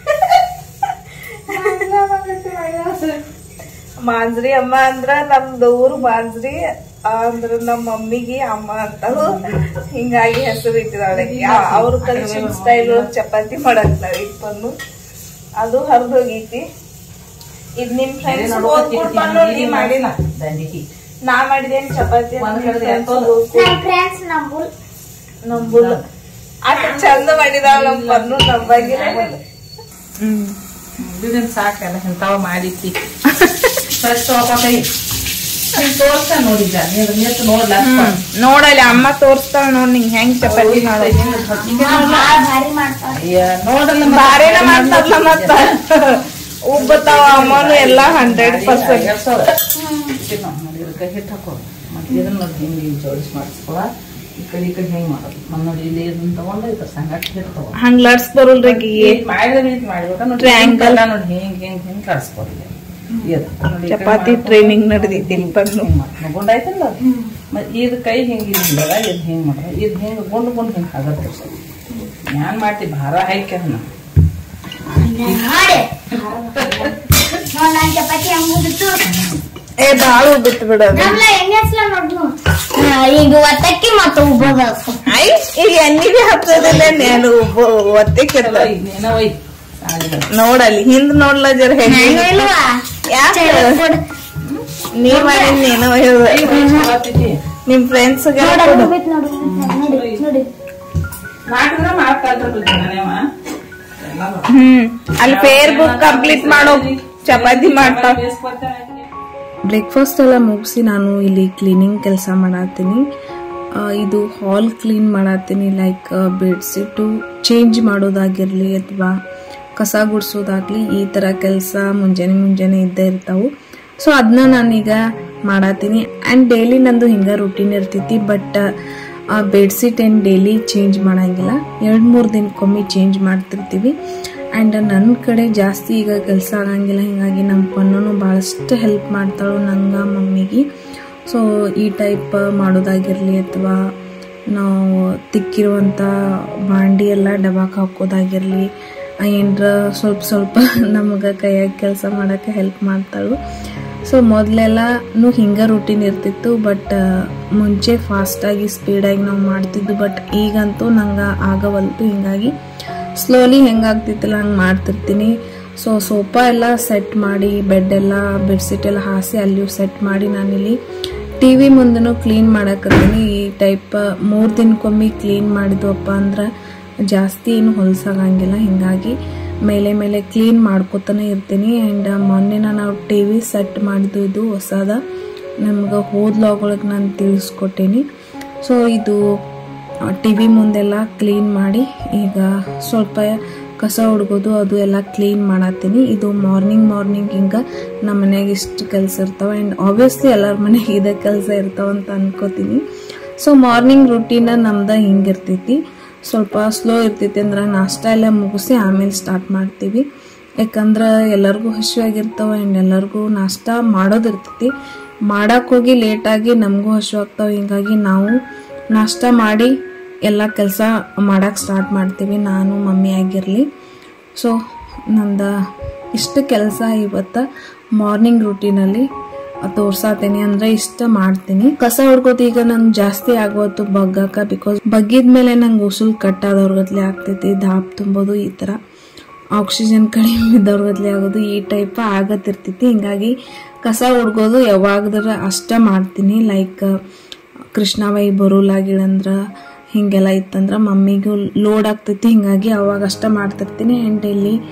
ಮಾಂಜ್ರಿ ಅಮ್ಮ ಅಂದ್ರ ನಮ್ದು ಊರು ಮಾಂಜ್ರಿ ಅಂದ್ರ ನಮ್ಮ ಮಮ್ಮಿಗೆ ಅಮ್ಮ ಅಂತಾಳು ಹಿಂಗಾಗಿ ಹೆಸರು ಇಟ್ಟಿದಾಳೆ ಅವ್ರ ಕಲ್ಚರ್ ಸ್ಟೈಲ್ ಚಪಾತಿ ಮಾಡಕ್ತಾಳೆ ಇಪ್ಪನ್ನು ಅದು ಹರಿದು ಹೋಗೈತಿ ಇದ್ ನಿಮ್ ಫ್ರೆಂಡ್ಸ್ ನೀ ಮಾಡಿಲ್ಲ ದಂಡಿಗೆ ನಾ ಮಾಡಿದೇನ್ ಚಪಾತಿ ಅಂತ ಒಂದ್ ನಿಮ್ ಕಡೆ friends ಎತ್ತೋದು. ಹೋಗ್ತೀನಿ. ನಮ್ ಫ್ರೆಂಡ್ಸ್ ನಂಬುಲ್ ನಂಬುಲ್ಲ ಅಷ್ಟ ಚಂದ ಮಾಡಿದಾಳ ನಮ್ ಪನ್ನು ನಂಬಾಗಿಲ್ಲ ಹ್ಮ್ ಇದನ್ ಸಾಕಲ್ಲ ಇಂತಾವ ಮಾಡಿಕ್ಕಿ ಫ್ರೆಶ್ ಕೈ ಹಿಂಗ್ ತೋರ್ಸ ನೋಡಿದ್ದ ನೀನು ನಿಂತು ನೋಡ್ಲ ನೋಡಲ್ಲ ಅಮ್ಮ ತೋರಿಸ್ತಾಳ ನೋಡ್ ನಿಂಗ್ ಹೆಂಗ್ ಚಪಾತಿ ಮಾಡೋದು ಬಾಳ ಭಾರಿ ಮಾಡ್ತಾರ ನೋಡಲ್ಲ ಬಾರೇನ ಮಾಡ್ತಾರಲ್ಲ ಮತ್ತ ಉಬ್ಬತಾವ ಅಮ್ಮನು ಎಲ್ಲಾ ಹಂಡ್ರೆಡ್ ಪರ್ಸೆಂಟ್ ಕೈ ಹಿಟ್ಟು ಹಾಕೋ ಮತ್ತೆ ಇದನ್ನ ನೋಡಿ ಹಿಂಗೆ ಹಿಂಗೆ ಜೋಡಿಸಿ ಮಾಡಿಸ್ಕೊಳ ಈ ಕಡೆ ಈ ಕಡೆ ಹೆಂಗ್ ಮಾಡೋದು ಮತ್ತೆ ನೋಡಿ ಇಲ್ಲಿ ಇದನ್ನ ತಗೊಂಡು ಇದ್ರ ಸಂಗಟ ಹಿಟ್ಟು ತಗೋ ಹಂಗ್ ಲಡ್ಸ್ ಬರಲ್ರಿ ಈಗ ಮಾಡಿದ ರೀತಿ ಮಾಡ್ಬೇಕಾ ನೋಡಿ Triangle. ಎಲ್ಲ ನೋಡಿ ಹಿಂಗ್ ಹಿಂಗ್ ಹಿಂಗ್ ಕಳ್ಸ್ಕೊಡಿ ಚಪಾತಿ ಟ್ರೈನಿಂಗ್ ನಡೆದೈತಿ ಬಂದು ಗುಂಡಾಯ್ತಲ್ಲ ಮತ್ತೆ ಇದು ಕೈ ಹಿಂಗೆ ಹಿಂಗದ ಇದು ಹಿಂಗೆ ಮಾಡ್ರ ಇದು ಹಿಂಗೆ ಗುಂಡು ಗುಂಡು ಹಿಂಗೆ ಆಗತ್ತೆ ಸರ್ ನಾನು ಮಾಡ್ತೀವಿ ಭಾರ ಹಾಕ್ಯಾರ ನಾ ಮಾಡಿ ನೋಡ್ ನಾನ್ ಚಪಾತಿ ಹಂಗ್ ಉದ್ದಿತ್ತು ಏ ಬಾಳ ಉಬ್ಬತ್ ಬಿಡೋದು ನಮ್ಲ ಎಣ್ಣೆ ಹಚ್ಲ ನೋಡ್ನು ಈಗ ಒತ್ತಕ್ಕಿ ಮತ್ತು ಉಬ್ಬದ ಐ ಈಗ ಎಣ್ಣಿಗೆ ಹತ್ತದಿಲ್ಲ ನಾನು ಉಬ್ಬ ಒತ್ತೆ ಕೆತ್ತ ಈಗ ನೀನ ಒಯ್ ಸಾಲಿಗೆ. ನೋಡಲ್ಲಿ ಹಿಂದ್ ನೋಡ್ಲ ಜರ ಹೆಂಗ ಇಲ್ವಾ ಯಾಕೆ ಕೊಡು. ನೀ ಮಾಡಿದ್ ನೀನು ಕೈ ಒಯ್ ಚಲೋ ಆತೈತಿ. ನಿಮ್ ಫ್ರೆಂಡ್ಸ್ ನೋಡ ಉಬ್ಬಿತ್ ನೋಡು ನೋಡಿ ನೋಡಿ ನಾಲ್ಕು ದಿನ ಮಾಡ್ಕಲ್ರಿ ನಾನೇವ ಎಲ್ಲ ಬರ್ತದೆ. ಹ್ಮ್ ಅಲ್ಲಿ ಫೇರ್ ಬುಕ್ ಕಂಪ್ಲೀಟ್ ಮಾಡೋ ಚಪಾತಿ ಮಾಡ್ತಾವ ಬೇಸ್ಕೊತೇನೆ. ಬ್ರೇಕ್ಫಾಸ್ಟ್ ಎಲ್ಲ ಮುಗಿಸಿ ನಾನು ಇಲ್ಲಿ ಕ್ಲೀನಿಂಗ್ ಕೆಲಸ ಮಾಡತ್ತೀನಿ ಆ, ಇದು ಹಾಲ್ ಕ್ಲೀನ್ ಮಾಡತ್ತೀನಿ ಲೈಕ್ ಬೆಡ್ಶೀಟು ಚೇಂಜ್ ಮಾಡೋದಾಗಿರಲಿ ಅಥವಾ ಕಸ ಗುಡಿಸೋದಾಗ್ಲಿ ಈ ಥರ ಕೆಲಸ ಮುಂಜಾನೆ ಮುಂಜಾನೆ ಇದ್ದೇ ಇರ್ತಾವು ಸೊ ಅದನ್ನ ನಾನೀಗ ಮಾಡತ್ತೀನಿ ಆ್ಯಂಡ್ ಡೈಲಿ ನಂದು ಹಿಂಗೆ ರೂಟೀನ್ ಇರ್ತೈತಿ ಬಟ್ ಬೆಡ್ಶೀಟ್ ಏನು ಡೈಲಿ ಚೇಂಜ್ ಮಾಡಂಗಿಲ್ಲ ಎರಡು ಮೂರು ದಿನಕ್ಕೊಮ್ಮೆ ಚೇಂಜ್ ಮಾಡ್ತಿರ್ತೀವಿ ಆ್ಯಂಡ್ ನನ್ನ ಕಡೆ ಜಾಸ್ತಿ ಈಗ ಕೆಲಸ ಆಗಂಗಿಲ್ಲ ಹೀಗಾಗಿ ನಮ್ಮ ಪನ್ನೂ ಭಾಳಷ್ಟು ಹೆಲ್ಪ್ ಮಾಡ್ತಾಳು ನಂಗೆ ಮಮ್ಮಿಗೆ ಸೊ ಈ ಟೈಪ್ ಮಾಡೋದಾಗಿರಲಿ ಅಥವಾ ನಾವು ತಿಕ್ಕಿರುವಂಥ ಬಾಂಡಿ ಎಲ್ಲ ಡಬಾಕ್ ಹಾಕೋದಾಗಿರಲಿ ಏನರ ಸ್ವಲ್ಪ ಸ್ವಲ್ಪ ನಮಗೆ ಕೈಯಾಗ ಕೆಲಸ ಮಾಡೋಕ್ಕೆ ಹೆಲ್ಪ್ ಮಾಡ್ತಾಳು ಸೊ ಮೊದಲೆಲ್ಲನೂ ಹಿಂಗೆ ರೂಟೀನ್ ಇರ್ತಿತ್ತು ಬಟ್ ಮುಂಚೆ ಫಾಸ್ಟಾಗಿ ಸ್ಪೀಡಾಗಿ ನಾವು ಮಾಡ್ತಿದ್ದು ಬಟ್ ಈಗಂತೂ ನಂಗೆ ಆಗವಲ್ತು ಹಿಂಗಾಗಿ ಸ್ಲೋಲಿ ಹೆಂಗಾಗ್ತಿತ್ತಲ್ಲ ಹಂಗೆ ಮಾಡ್ತಿರ್ತೀನಿ ಸೊ ಸೋಫಾ ಎಲ್ಲ ಸೆಟ್ ಮಾಡಿ ಬೆಡ್ ಎಲ್ಲ ಬೆಡ್ಶೀಟ್ ಎಲ್ಲ ಹಾಸಿ ಅಲ್ಲಿಯೂ ಸೆಟ್ ಮಾಡಿ ನಾನಿಲ್ಲಿ ಟಿ ವಿ ಮುಂದೆನೂ ಕ್ಲೀನ್ ಮಾಡಕತ್ತೀನಿ ಈ ಟೈಪ್ ಮೂರು ದಿನಕ್ಕೊಮ್ಮೆ ಕ್ಲೀನ್ ಮಾಡಿದ್ವಪ್ಪ ಅಂದ್ರೆ ಜಾಸ್ತಿ ಏನು ಹೊಲ್ಸಾಗಂಗಿಲ್ಲ ಹಿಂಗಾಗಿ ಮೇಲೆ ಮೇಲೆ ಕ್ಲೀನ್ ಮಾಡ್ಕೊತಾನೆ ಇರ್ತೀನಿ ಆ್ಯಂಡ್ ಮೊನ್ನೆ ನಾವು ಟಿ ವಿ ಸೆಟ್ ಮಾಡಿದ್ದು ಇದು ಹೊಸದ ನಮ್ಗೆ ಹೋದ ಲಾಗೊಳಗೆ ನಾನು ತಿಳಿಸ್ಕೊಟ್ಟೇನಿ ಸೊ ಇದು ಟಿ ವಿ ಮುಂದೆಲ್ಲ ಕ್ಲೀನ್ ಮಾಡಿ ಈಗ ಸ್ವಲ್ಪ ಕಸ ಹುಡ್ಗೋದು ಅದು ಎಲ್ಲ ಕ್ಲೀನ್ ಮಾಡತ್ತೀನಿ ಇದು ಮಾರ್ನಿಂಗ್ ಮಾರ್ನಿಂಗ್ ಹಿಂಗೆ ನಮ್ಮ ಮನೆಯಾಗ ಇಷ್ಟು ಕೆಲಸ ಇರ್ತಾವೆ ಆ್ಯಂಡ್ ಆಬ್ವಿಯಸ್ಲಿ ಎಲ್ಲರ ಮನೆಗೆ ಇದೇ ಕೆಲಸ ಇರ್ತಾವ ಅಂತ ಅನ್ಕೋತೀನಿ ಸೊ ಮಾರ್ನಿಂಗ್ ರುಟೀನ ನಮ್ದು ಹಿಂಗಿರ್ತೈತಿ ಸ್ವಲ್ಪ ಸ್ಲೋ ಇರ್ತೈತಿ ಅಂದ್ರೆ ನಾಷ್ಟ ಎಲ್ಲ ಮುಗಿಸಿ ಆಮೇಲೆ ಸ್ಟಾರ್ಟ್ ಮಾಡ್ತೀವಿ ಯಾಕಂದ್ರೆ ಎಲ್ಲರಿಗೂ ಹಸಿವಾಗಿರ್ತಾವೆ ಆ್ಯಂಡ್ ಎಲ್ಲರಿಗೂ ನಾಷ್ಟ ಮಾಡೋದಿರ್ತೈತಿ ಮಾಡಕ್ಕೆ ಹೋಗಿ ಲೇಟಾಗಿ ನಮಗೂ ಹಸಿವು ಆಗ್ತಾವೆ ಹಿಂಗಾಗಿ ನಾವು ನಾಷ್ಟ ಮಾಡಿ ಎಲ್ಲ ಕೆಲಸ ಮಾಡಕ್ಕೆ ಸ್ಟಾರ್ಟ್ ಮಾಡ್ತೀವಿ ನಾನು ಮಮ್ಮಿ ಆಗಿರಲಿ ಸೊ ನಂದು ಇಷ್ಟು ಕೆಲಸ ಇವತ್ತು ಮಾರ್ನಿಂಗ್ ರೂಟೀನಲ್ಲಿ ತೋರ್ಸಾತೀನಿ ಅಂದ್ರೆ ಇಷ್ಟ ಮಾಡ್ತೀನಿ ಕಸ ಹೊಡ್ಕೋದು ಈಗ ನಂಗೆ ಜಾಸ್ತಿ ಆಗೋತು ಬಗ್ಗಕ್ಕ ಬಿಕಾಸ್ ಬಗ್ಗಿದ ನಂಗೆ ಉಸುಲ್ ಕಟ್ಟಾದವ್ರಗತ್ಲೆ ಆಗ್ತೈತಿ ದಾಪ್ ತುಂಬೋದು ಈ ಥರ ಆಕ್ಸಿಜನ್ ಕಡಿಮೆ ಇದ್ದವ್ರಗತ್ಲೆ ಆಗೋದು ಈ ಟೈಪ್ ಆಗತ್ತಿರ್ತೈತಿ ಹಿಂಗಾಗಿ ಕಸ ಹೊಡ್ಗೋದು ಯಾವಾಗದ್ರ ಅಷ್ಟ ಮಾಡ್ತೀನಿ ಲೈಕ್ ಕೃಷ್ಣಾಬಾಯಿ ಬರೋಲಾಗಿಳಂದ್ರ ಹಿಂಗೆಲ್ಲ ಇತ್ತಂದ್ರೆ ಮಮ್ಮಿಗೂ ಲೋಡ್ ಆಗ್ತೈತಿ ಹಿಂಗಾಗಿ ಅವಾಗ ಅಷ್ಟ ಮಾಡ್ತಿರ್ತೀನಿ ಆ್ಯಂಡ್ ಇಲ್ಲಿ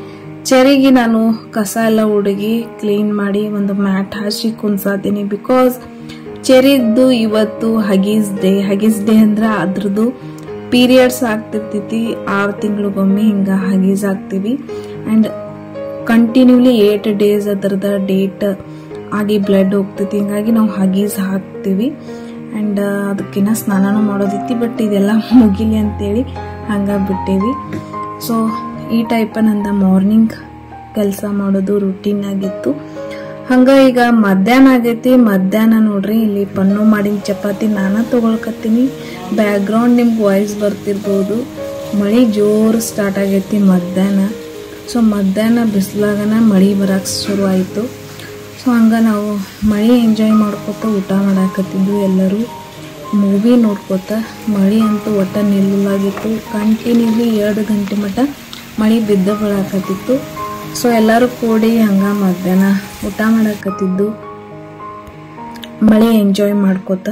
ಚೆರಿಗೆ ನಾನು ಕಸ ಎಲ್ಲ ಹುಡುಗಿ ಕ್ಲೀನ್ ಮಾಡಿ ಒಂದು ಮ್ಯಾಟ್ ಹಾಸಿ ಕುನ್ಸಾತೀನಿ ಬಿಕಾಸ್ ಚೆರಿದ್ದು ಇವತ್ತು ಹಗೀಸ್ ಡೇ ಹಗೀಸ್ ಡೇ ಅಂದ್ರೆ ಅದ್ರದ್ದು ಪೀರಿಯಡ್ಸ್ ಆಗ್ತಿರ್ತೈತಿ ಆರು ತಿಂಗಳಿಗೊಮ್ಮೆ ಹಿಂಗ ಹಗೀಸ್ ಆಗ್ತೀವಿ ಅಂಡ್ ಕಂಟಿನ್ಯೂಲಿ ಏಟ್ ಡೇಸ್ ಅದರದ ಡೇಟ್ ಆಗಿ ಬ್ಲಡ್ ಹೋಗ್ತೈತಿ ಹಿಂಗಾಗಿ ನಾವು ಹಗೀಸ್ ಹಾಕ್ತೀವಿ ಆ್ಯಂಡ್ ಅದಕ್ಕಿನ್ನ ಸ್ನಾನನೂ ಮಾಡೋದೈತಿ ಬಟ್ ಇದೆಲ್ಲ ಮುಗಿಲಿ ಅಂತೇಳಿ ಹಂಗ ಬಿಟ್ಟೇವಿ ಸೊ ಈ ಟೈಪ್ ನಂದ ಮಾರ್ನಿಂಗ್ ಕೆಲಸ ಮಾಡೋದು ರುಟೀನ್ ಆಗಿತ್ತು ಹಂಗ ಈಗ ಮಧ್ಯಾಹ್ನ ಆಗೈತಿ ಮಧ್ಯಾಹ್ನ ನೋಡ್ರಿ ಇಲ್ಲಿ ಪನ್ನು ಮಾಡಿನ ಚಪಾತಿ ನಾನ ತಗೊಳ್ಕತ್ತೀನಿ ಬ್ಯಾಕ್ಗ್ರೌಂಡ್ ನಿಮ್ಗೆ ವಾಯ್ಸ್ ಬರ್ತಿರ್ಬೋದು ಮಳಿ ಜೋರು ಸ್ಟಾರ್ಟ್ ಆಗೈತಿ ಮಧ್ಯಾಹ್ನ ಸೊ ಮಧ್ಯಾಹ್ನ ಬಿಸಿಲಾಗನ ಮಳಿ ಬರಕ್ಕೆ ಶುರು ಆಯಿತು ಸೊ ಹಂಗೆ ನಾವು ಮಳಿ ಎಂಜಾಯ್ ಮಾಡ್ಕೊತ ಊಟ ಮಾಡಾಕತ್ತಿದ್ವಿ ಎಲ್ಲರೂ ಮೂವಿ ನೋಡ್ಕೋತ ಮಳಿ ಅಂತೂ ಒಟ್ಟ ನಿಲ್ಲಲಾಗಿತ್ತು ಕಂಟಿನ್ಯೂಲಿ ಎರಡು ಗಂಟೆ ಮಟ್ಟ ಮಳಿ ಬಿದ್ದ ಬೀಳಾಕತ್ತಿತ್ತು ಸೊ ಎಲ್ಲರೂ ಕೂಡಿ ಹಂಗ ಮಧ್ಯಾಹ್ನ ಊಟ ಮಾಡಾಕತ್ತಿದ್ದು ಮಳಿ ಎಂಜಾಯ್ ಮಾಡ್ಕೋತ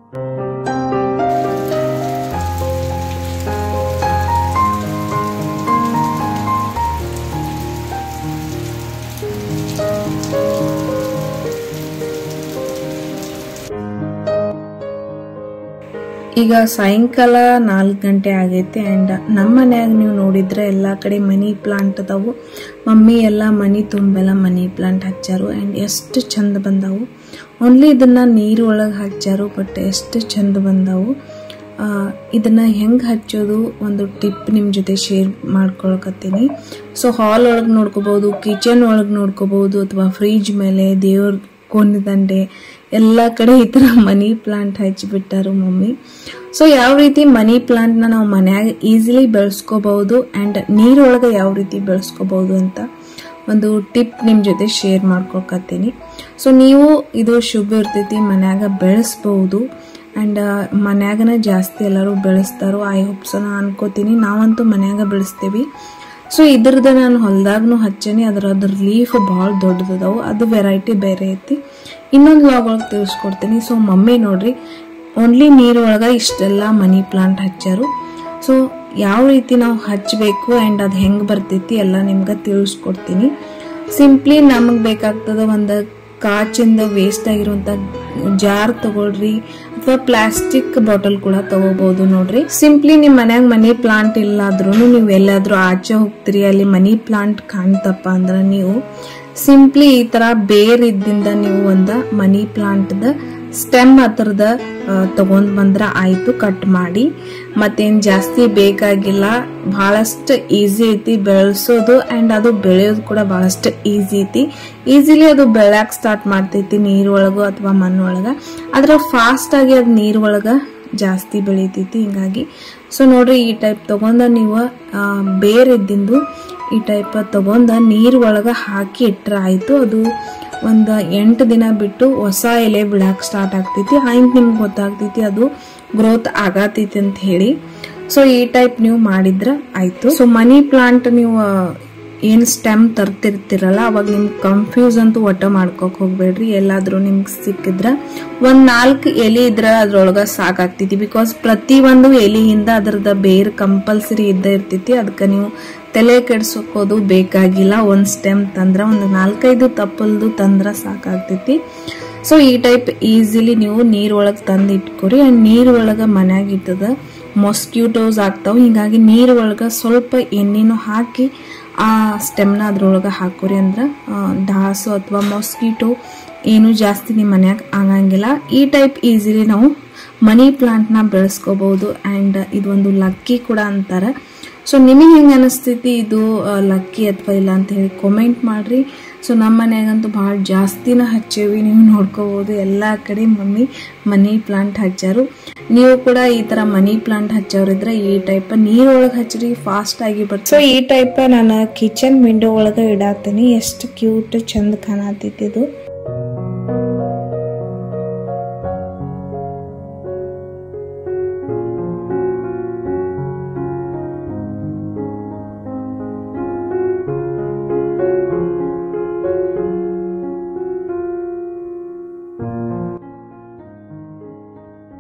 ಈಗ ಸಾಯಂಕಾಲ ನಾಲ್ಕು ಗಂಟೆ ಆಗೈತೆ ಆ್ಯಂಡ್ ನಮ್ಮ ಮನ್ಯಾಗ ನೀವು ನೋಡಿದ್ರೆ ಎಲ್ಲ ಕಡೆ ಮನಿ ಪ್ಲಾಂಟ್ ಅದಾವು ಮಮ್ಮಿ ಎಲ್ಲ ಮನಿ ತುಂಬೆಲ್ಲ ಮನಿ ಪ್ಲಾಂಟ್ ಹಚ್ಚಾರು ಆ್ಯಂಡ್ ಎಷ್ಟು ಚಂದ ಬಂದಾವು ಓನ್ಲಿ ಇದನ್ನ ನೀರು ಒಳಗೆ ಹಚ್ಚಾರು ಬಟ್ ಎಷ್ಟು ಚಂದ ಬಂದಾವು ಆ, ಇದನ್ನ ಹೆಂಗೆ ಹಚ್ಚೋದು ಒಂದು ಟಿಪ್ ನಿಮ್ಮ ಜೊತೆ ಶೇರ್ ಮಾಡ್ಕೊಳಕತ್ತೀನಿ ಸೊ ಹಾಲ್ ಒಳಗೆ ನೋಡ್ಕೋಬಹುದು ಕಿಚನ್ ಒಳಗೆ ನೋಡ್ಕೋಬಹುದು ಅಥವಾ ಫ್ರಿಜ್ ಮೇಲೆ ದೇವ್ರ ದಂಡೆ ಎಲ್ಲ ಕಡೆ ಈ ಥರ ಮನಿ ಪ್ಲಾಂಟ್ ಹಚ್ಚಿಬಿಟ್ಟಾರು ಮಮ್ಮಿ ಸೊ ಯಾವ ರೀತಿ ಮನಿ ಪ್ಲಾಂಟ್ನ ನಾವು ಮನ್ಯಾಗ ಈಸಿಲಿ ಬೆಳೆಸ್ಕೋಬಹುದು ಆ್ಯಂಡ್ ನೀರೊಳಗೆ ಯಾವ ರೀತಿ ಬೆಳೆಸ್ಕೋಬಹುದು ಅಂತ ಒಂದು ಟಿಪ್ ನಿಮ್ಮ ಜೊತೆ ಶೇರ್ ಮಾಡ್ಕೊಳ್ಕತ್ತೀನಿ ಸೊ ನೀವು ಇದು ಶುಭ ಇರ್ತೈತಿ ಮನ್ಯಾಗ ಬೆಳೆಸ್ಬಹುದು ಆ್ಯಂಡ್ ಮನ್ಯಾಗನ ಜಾಸ್ತಿ ಎಲ್ಲರೂ ಬೆಳೆಸ್ತಾರೋ ಐ ಹೋಪ್ಸ್ ನಾ ಅನ್ಕೋತೀನಿ ನಾವಂತೂ ಮನ್ಯಾಗ ಬೆಳೆಸ್ತೀವಿ ಸೊ ಇದ್ರದ್ದು ನಾನು ಹೊಲ್ದಾಗ್ನು ಹಚ್ಚೇನಿ ಅದ್ರ ಅದ್ರ ಲೀಫ್ ಭಾಳ ದೊಡ್ಡದದಾವು ಅದು ವೆರೈಟಿ ಬೇರೆ ಐತಿ ಇನ್ನೊಂದು ಲಾಗ್ ಒಳಗೆ ತಿಳಿಸ್ಕೊಡ್ತೀನಿ ಸೊ ಮಮ್ಮಿ ನೋಡ್ರಿ ಓನ್ಲಿ ನೀರೊಳಗೆ ಇಷ್ಟೆಲ್ಲ ಮನಿ ಪ್ಲಾಂಟ್ ಹಚ್ಚಾರು ಸೊ ಯಾವ ರೀತಿ ನಾವು ಹಚ್ಚಬೇಕು ಆ್ಯಂಡ್ ಅದು ಹೆಂಗೆ ಬರ್ತೈತಿ ಎಲ್ಲ ನಿಮ್ಗೆ ತಿಳಿಸ್ಕೊಡ್ತೀನಿ ಸಿಂಪ್ಲಿ ನಮಗೆ ಬೇಕಾಗ್ತದ ಒಂದು ಕಾಚಿಂದ ವೇಸ್ಟ್ ಆಗಿರುವಂತ ಜಾರ್ ತಗೊಳ್ರಿ ಅಥವಾ ಪ್ಲಾಸ್ಟಿಕ್ ಬಾಟಲ್ ಕೂಡ ತಗೋಬಹುದು ನೋಡ್ರಿ ಸಿಂಪ್ಲಿ ನಿಮ್ ಮನ್ಯಾಗ ಮನಿ ಪ್ಲಾಂಟ್ ಇಲ್ಲ ಆದ್ರೂ ನೀವು ಎಲ್ಲಾದ್ರೂ ಆಚೆ ಹೋಗ್ತೀರಿ ಅಲ್ಲಿ ಮನಿ ಪ್ಲಾಂಟ್ ಕಾಣ್ತಪ್ಪ ಅಂದ್ರ ನೀವು ಸಿಂಪ್ಲಿ ಈ ತರ ಬೇರ್ ಇದ್ದಿಂದ ನೀವು ಒಂದ ಮನಿ ಪ್ಲಾಂಟ್ದ ಸ್ಟೆಮ್ ಹತ್ರದ ತಗೊಂಡ್ ಬಂದ್ರ ಆಯ್ತು ಕಟ್ ಮಾಡಿ ಮತ್ತೇನ್ ಜಾಸ್ತಿ ಬೇಕಾಗಿಲ್ಲ ಬಹಳಷ್ಟು ಈಸಿ ಐತಿ ಬೆಳೆಸೋದು ಅಂಡ್ ಅದು ಬೆಳೆಯೋದು ಕೂಡ ಬಹಳಷ್ಟು ಈಸಿ ಐತಿ ಈಸಿಲಿ ಅದು ಬೆಳ್ಯಾಕ್ ಸ್ಟಾರ್ಟ್ ಮಾಡ್ತೈತಿ ನೀರೊಳಗು ಅಥವಾ ಮಣ್ಣೊಳಗ ಆದ್ರೆ ಫಾಸ್ಟ್ ಆಗಿ ಅದು ನೀರೊಳಗ ಜಾಸ್ತಿ ಬೆಳಿತೈತಿ ಹಿಂಗಾಗಿ ಸೊ ನೋಡ್ರಿ ಈ ಟೈಪ್ ತಗೊಂಡ ನೀವು ಆ, ಬೇರ್ ಇದ್ದಿಂದು ಈ ಟೈಪ್ ತಗೊಂಡ ನೀರ್ ಒಳಗ ಹಾಕಿ ಇಟ್ರ ಆಯ್ತು ಅದು ಒಂದು ಎಂಟು ದಿನ ಬಿಟ್ಟು ಹೊಸ ಎಲೆ ಬಿಡಾಕ್ ಸ್ಟಾರ್ಟ್ ಆಗ್ತೈತಿ ಆಯ್ತು ನಿಮ್ಗೆ ಗೊತ್ತಾಗ್ತೈತಿ ಅದು ಗ್ರೋತ್ ಆಗತೈತಿ ಅಂತ ಹೇಳಿ ಸೊ ಈ ಟೈಪ್ ನೀವು ಮಾಡಿದ್ರ ಆಯ್ತು ಸೊ ಮನಿ ಪ್ಲಾಂಟ್ ನೀವು ಆ, ಏನ್ ಸ್ಟೆಮ್ ತರ್ತಿರ್ತಿರಲ್ಲ ಅವಾಗ ನಿಮ್ಗೆ ಕನ್ಫ್ಯೂಸ್ ಅಂತೂ ಒಟ್ಟ ಮಾಡ್ಕೋಕ್ ಹೋಗ್ಬೇಡ್ರಿ ಎಲ್ಲಾದ್ರೂ ನಿಮ್ಗೆ ಸಿಕ್ಕಿದ್ರ ಒಂದ್ ನಾಲ್ಕು ಎಲೆ ಇದ್ರ ಅದ್ರೊಳಗ ಸಾಕಾಗ್ತೈತಿ ಬಿಕಾಸ್ ಪ್ರತಿ ಒಂದು ಎಲೆಯಿಂದ ಅದ್ರದ ಬೇರ್ ಕಂಪಲ್ಸರಿ ಇದ್ದ ಇರ್ತೈತಿ ಅದಕ್ಕೆ ನೀವು ತಲೆ ಕೆಡ್ಸೋಕೋದು ಬೇಕಾಗಿಲ್ಲ ಒಂದ್ ಸ್ಟೆಮ್ ತಂದ್ರ ಒಂದು ನಾಲ್ಕೈದು ತಪ್ಪಲ್ದು ತಂದ್ರ ಸಾಕಾಗ್ತೈತಿ ಸೊ ಈ ಟೈಪ್ ಈಸಿಲಿ ನೀವು ನೀರೊಳಗೆ ತಂದು ಇಟ್ಕೊರಿ ಅಂಡ್ ನೀರೊಳಗ ಮನ್ಯಾಗ ಇರ್ತದ ಮೊಸ್ಕ್ಯೂಟೋಸ್ ಆಗ್ತಾವ ಹಿಂಗಾಗಿ ನೀರೊಳಗ ಸ್ವಲ್ಪ ಎಣ್ಣೆನೂ ಹಾಕಿ ಆ ಸ್ಟೆಮ್ನ ಅದ್ರೊಳಗೆ ಹಾಕೋರಿ ಅಂದ್ರೆ ಆ, ಡಾಸು ಅಥವಾ ಮೊಸ್ಕಿಟೋ ಏನು ಜಾಸ್ತಿ ನಿಮ್ಮ ಮನ್ಯಾಗ ಆಗಂಗಿಲ್ಲ ಈ ಟೈಪ್ ಈಸಿಲಿ ನಾವು ಮನಿ ಪ್ಲಾಂಟ್ನ ಬೆಳೆಸ್ಕೋಬಹುದು ಆ್ಯಂಡ್ ಇದೊಂದು ಲಕ್ಕಿ ಕೂಡ ಅಂತಾರೆ ಸೊ ನಿಮಗೆ ಹೆಂಗೆ ಅನಿಸ್ತೈತಿ ಇದು ಲಕ್ಕಿ ಅಥವಾ ಇಲ್ಲ ಅಂತ ಹೇಳಿ ಕಾಮೆಂಟ್ ಮಾಡ್ರಿ ಸೊ ನಮ್ಮ ಮನ್ಯಾಗಂತೂ ಭಾಳ ಜಾಸ್ತಿನ ಹಚ್ಚೇವಿ ನೀವು ನೋಡ್ಕೋಬಹುದು ಎಲ್ಲ ಕಡೆ ಮಮ್ಮಿ ಮನಿ ಪ್ಲಾಂಟ್ ಹಚ್ಚಾರು ನೀವು ಕೂಡ ಈ ತರ ಮನಿ ಪ್ಲಾಂಟ್ ಹಚ್ಚೋರಿದ್ರೆ ಈ ಟೈಪ್ ನೀರೊಳಗೆ ಹಚ್ಚ್ರಿ ಫಾಸ್ಟ್ ಆಗಿ ಬರ್ತದೆ ಸೊ ಈ ಟೈಪ್ ನಾನು ಕಿಚನ್ ವಿಂಡೋ ಒಳಗೆ ಇಡಾತೀನಿ ಎಷ್ಟು ಕ್ಯೂಟ್ ಚಂದ ಕಾಣತೈತಿ ಇದು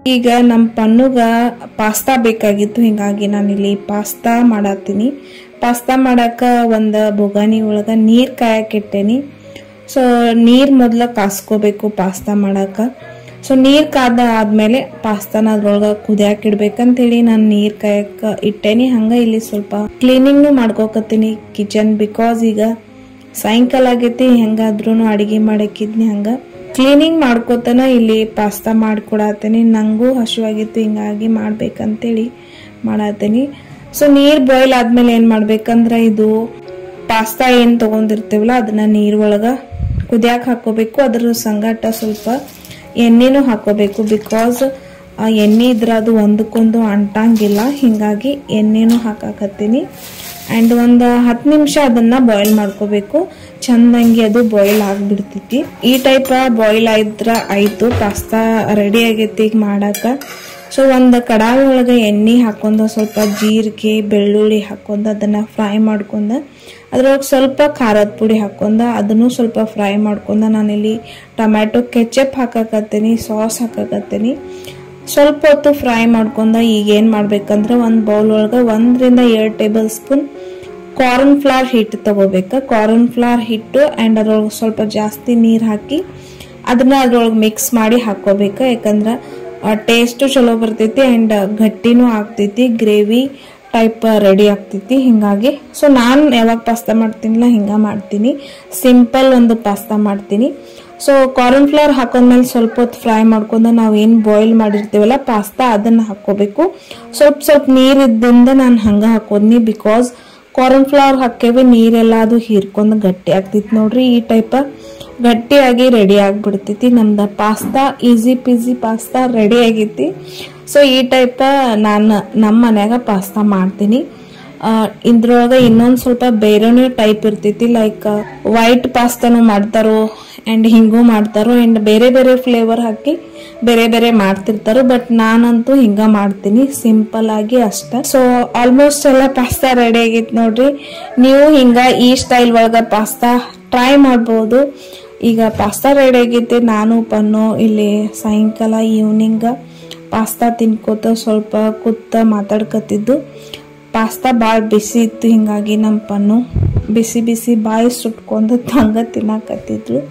ಈಗ ನಮ್ಮ ಪನ್ನುಗ ಪಾಸ್ತಾ ಬೇಕಾಗಿತ್ತು ಹಿಂಗಾಗಿ ನಾನಿಲ್ಲಿ ಪಾಸ್ತಾ ಮಾಡತ್ತೀನಿ ಪಾಸ್ತಾ ಮಾಡಾಕ ಒಂದು ಬೊಗಾನಿ ಒಳಗ ನೀರ್ ಕಾಯಕ್ ಇಟ್ಟೇನಿ ಸೊ ನೀರ್ ಮೊದ್ಲ ಕಾಸ್ಕೋಬೇಕು ಪಾಸ್ತಾ ಮಾಡಾಕ ಸೊ ನೀರ್ ಕಾದ ಆದ್ಮೇಲೆ ಪಾಸ್ತಾನ ಅದ್ರೊಳಗ ಕುದಿಯಾಕ ಇಡ್ಬೇಕಂತೇಳಿ ನಾನು ನೀರ್ ಕಾಯಕ್ ಇಟ್ಟೇನಿ ಹಂಗ ಇಲ್ಲಿ ಸ್ವಲ್ಪ ಕ್ಲೀನಿಂಗ್ನು ಮಾಡ್ಕೋಕತ್ತೀನಿ ಕಿಚನ್ ಬಿಕಾಸ್ ಈಗ ಸಾಯಂಕಾಲ ಆಗೈತಿ ಹೆಂಗಾದ್ರೂ ಅಡಿಗೆ ಮಾಡಕ್ಕಿದ್ನಿ ಹಂಗ ಕ್ಲೀನಿಂಗ್ ಮಾಡ್ಕೋತನ ಇಲ್ಲಿ ಪಾಸ್ತಾ ಮಾಡ್ಕೊಡತ್ತೀನಿ ನಂಗೂ ಹಸುವಾಗಿತ್ತು ಹಿಂಗಾಗಿ ಮಾಡ್ಬೇಕಂತೇಳಿ ಮಾಡತ್ತೀನಿ ಸೊ ನೀರ್ ಬಾಯ್ಲ್ ಆದ್ಮೇಲೆ ಏನ್ ಮಾಡ್ಬೇಕಂದ್ರ ಇದು ಪಾಸ್ತಾ ಏನ್ ತಗೊಂಡಿರ್ತೀವಲ್ಲ ಅದನ್ನ ನೀರ್ ಒಳಗ ಕುದಿಯಾಕ ಹಾಕೋಬೇಕು ಅದ್ರ ಸಂಗಟ ಸ್ವಲ್ಪ ಎಣ್ಣೆನೂ ಹಾಕೋಬೇಕು ಬಿಕಾಸ್ ಆ ಎಣ್ಣೆ ಇದ್ರ ಅದು ಒಂದಕ್ಕೊಂದು ಅಂಟಂಗಿಲ್ಲ ಹಿಂಗಾಗಿ ಎಣ್ಣೆನೂ ಹಾಕಾಕತ್ತೀನಿ ಆ್ಯಂಡ್ ಒಂದು ಹತ್ತು ನಿಮಿಷ ಅದನ್ನ ಬಾಯ್ಲ್ ಮಾಡ್ಕೋಬೇಕು ಚಂದಂಗಿ ಅದು ಬಾಯ್ಲ್ ಆಗ್ಬಿಡ್ತೈತಿ ಈ ಟೈಪ್ ಬಾಯ್ಲ್ ಆಯ್ದ್ರ ಆಯ್ತು ಪಾಸ್ತಾ ರೆಡಿ ಆಗೈತಿ ಈಗ ಮಾಡಾಕ ಸೊ ಒಂದು ಕಡಾಯಿ ಒಳಗೆ ಎಣ್ಣೆ ಹಾಕೊಂಡ ಸ್ವಲ್ಪ ಜೀರಿಗೆ ಬೆಳ್ಳುಳ್ಳಿ ಹಾಕೊಂಡ ಅದನ್ನ ಫ್ರೈ ಮಾಡ್ಕೊಂಡ ಅದ್ರೊಳಗೆ ಸ್ವಲ್ಪ ಖಾರದ ಪುಡಿ ಹಾಕೊಂಡ ಅದನ್ನು ಸ್ವಲ್ಪ ಫ್ರೈ ಮಾಡ್ಕೊಂಡ ನಾನಿಲ್ಲಿ ಟೊಮ್ಯಾಟೊ ಕೆಚಪ್ ಹಾಕಾಕತ್ತೀನಿ ಸಾಸ್ ಹಾಕಾಕತ್ತೀನಿ ಸ್ವಲ್ಪ ಹೊತ್ತು ಫ್ರೈ ಮಾಡ್ಕೊಂಡ ಈಗ ಏನ್ ಮಾಡ್ಬೇಕಂದ್ರೆ ಒಂದು ಬೌಲ್ ಒಳಗೆ ಒಂದರಿಂದ ಎರಡು ಟೇಬಲ್ ಸ್ಪೂನ್ ಕಾರ್ನ್ ಫ್ಲವರ್ ಹಿಟ್ಟು ತಗೋಬೇಕು ಕಾರ್ನ್ ಫ್ಲವರ್ ಹಿಟ್ಟು ಆ್ಯಂಡ್ ಅದ್ರೊಳಗೆ ಸ್ವಲ್ಪ ಜಾಸ್ತಿ ನೀರು ಹಾಕಿ ಅದನ್ನ ಅದ್ರೊಳಗೆ ಮಿಕ್ಸ್ ಮಾಡಿ ಹಾಕೋಬೇಕು ಯಾಕಂದ್ರೆ ಟೇಸ್ಟು ಚಲೋ ಬರ್ತೈತಿ ಆ್ಯಂಡ್ ಗಟ್ಟಿನೂ ಆಗ್ತೈತಿ ಗ್ರೇವಿ ಟೈಪ್ ರೆಡಿ ಆಗ್ತೈತಿ ಹಿಂಗಾಗಿ ಸೊ ನಾನು ಯಾವಾಗ ಪಾಸ್ತಾ ಮಾಡ್ತೀನಿಲ್ಲ ಹಿಂಗ ಮಾಡ್ತೀನಿ ಸಿಂಪಲ್ ಒಂದು ಪಾಸ್ತಾ ಮಾಡ್ತೀನಿ ಸೊ ಕಾರ್ನ್ ಫ್ಲವರ್ ಹಾಕೊಂಡ್ಮೇಲೆ ಸ್ವಲ್ಪ ಹೊತ್ತು ಫ್ರೈ ಮಾಡ್ಕೊಂಡು ನಾವು ಏನು ಬಾಯ್ಲ್ ಮಾಡಿರ್ತೀವಲ್ಲ ಪಾಸ್ತಾ ಅದನ್ನ ಹಾಕೋಬೇಕು ಸ್ವಲ್ಪ ಸ್ವಲ್ಪ ನೀರ್ ಇದ್ದಿಂದ ನಾನು ಹಂಗ ಹಾಕೋದ್ನಿ ಬಿಕಾಸ್ ಕಾರ್ನ್ ಫ್ಲವರ್ ಹಾಕೇವಿ ನೀರೆಲ್ಲ ಅದು ಹೀರ್ಕೊಂಡು ಗಟ್ಟಿ ಆಗ್ತೈತಿ ನೋಡ್ರಿ ಈ ಟೈಪ್ ಗಟ್ಟಿಯಾಗಿ ರೆಡಿ ಆಗ್ಬಿಡ್ತೈತಿ ನಮ್ದ pasta easy peasy pasta ready ಆಗೈತಿ ಸೊ ಈ ಟೈಪ್ ನಾನು ನಮ್ಮ ಮನ್ಯಾಗ ಪಾಸ್ತಾ ಮಾಡ್ತೀನಿ ಆ, ಇದ್ರೊಳಗ ಇನ್ನೊಂದ್ ಸ್ವಲ್ಪ ಬೇರೆನೇ ಟೈಪ್ ಇರ್ತೈತಿ ಲೈಕ್ ವೈಟ್ ಪಾಸ್ತಾನು ಮಾಡ್ತಾರೋ ಅಂಡ್ ಹಿಂಗೂ ಮಾಡ್ತಾರೋ ಅಂಡ್ ಬೇರೆ ಬೇರೆ ಫ್ಲೇವರ್ ಹಾಕಿ ಬೇರೆ ಬೇರೆ ಮಾಡ್ತಿರ್ತಾರೋ ಬಟ್ ನಾನಂತೂ ಹಿಂಗ ಮಾಡ್ತೀನಿ ಸಿಂಪಲ್ ಆಗಿ ಅಷ್ಟ ಸೊ ಆಲ್ಮೋಸ್ಟ್ ಎಲ್ಲ ಪಾಸ್ತಾ ರೆಡಿ ಆಗೈತಿ ನೋಡ್ರಿ ನೀವು ಹಿಂಗ ಈ ಸ್ಟೈಲ್ ಒಳಗ ಪಾಸ್ತಾ ಟ್ರೈ ಮಾಡ್ಬೋದು ಈಗ ಪಾಸ್ತಾ ರೆಡಿ ಆಗೈತಿ ನಾನು ಪನ್ನು ಇಲ್ಲಿ ಸಾಯಂಕಾಲ ಈವ್ನಿಂಗ್ ಪಾಸ್ತಾ ತಿನ್ಕೋತ ಸ್ವಲ್ಪ ಕೂತ ಮಾತಾಡ್ಕತಿದ್ದು ಪಾಸ್ತಾ ಭಾಳ ಬಿಸಿ ಇತ್ತು ಹಿಂಗಾಗಿ ನಮ್ಮ ಪನ್ನು ಬಿಸಿ ಬಿಸಿ ಬಾಯಿ ಸುಟ್ಕೊಂಡು ಹಂಗ ತಿನ್ನಾಕತ್ತಿದ್ಳು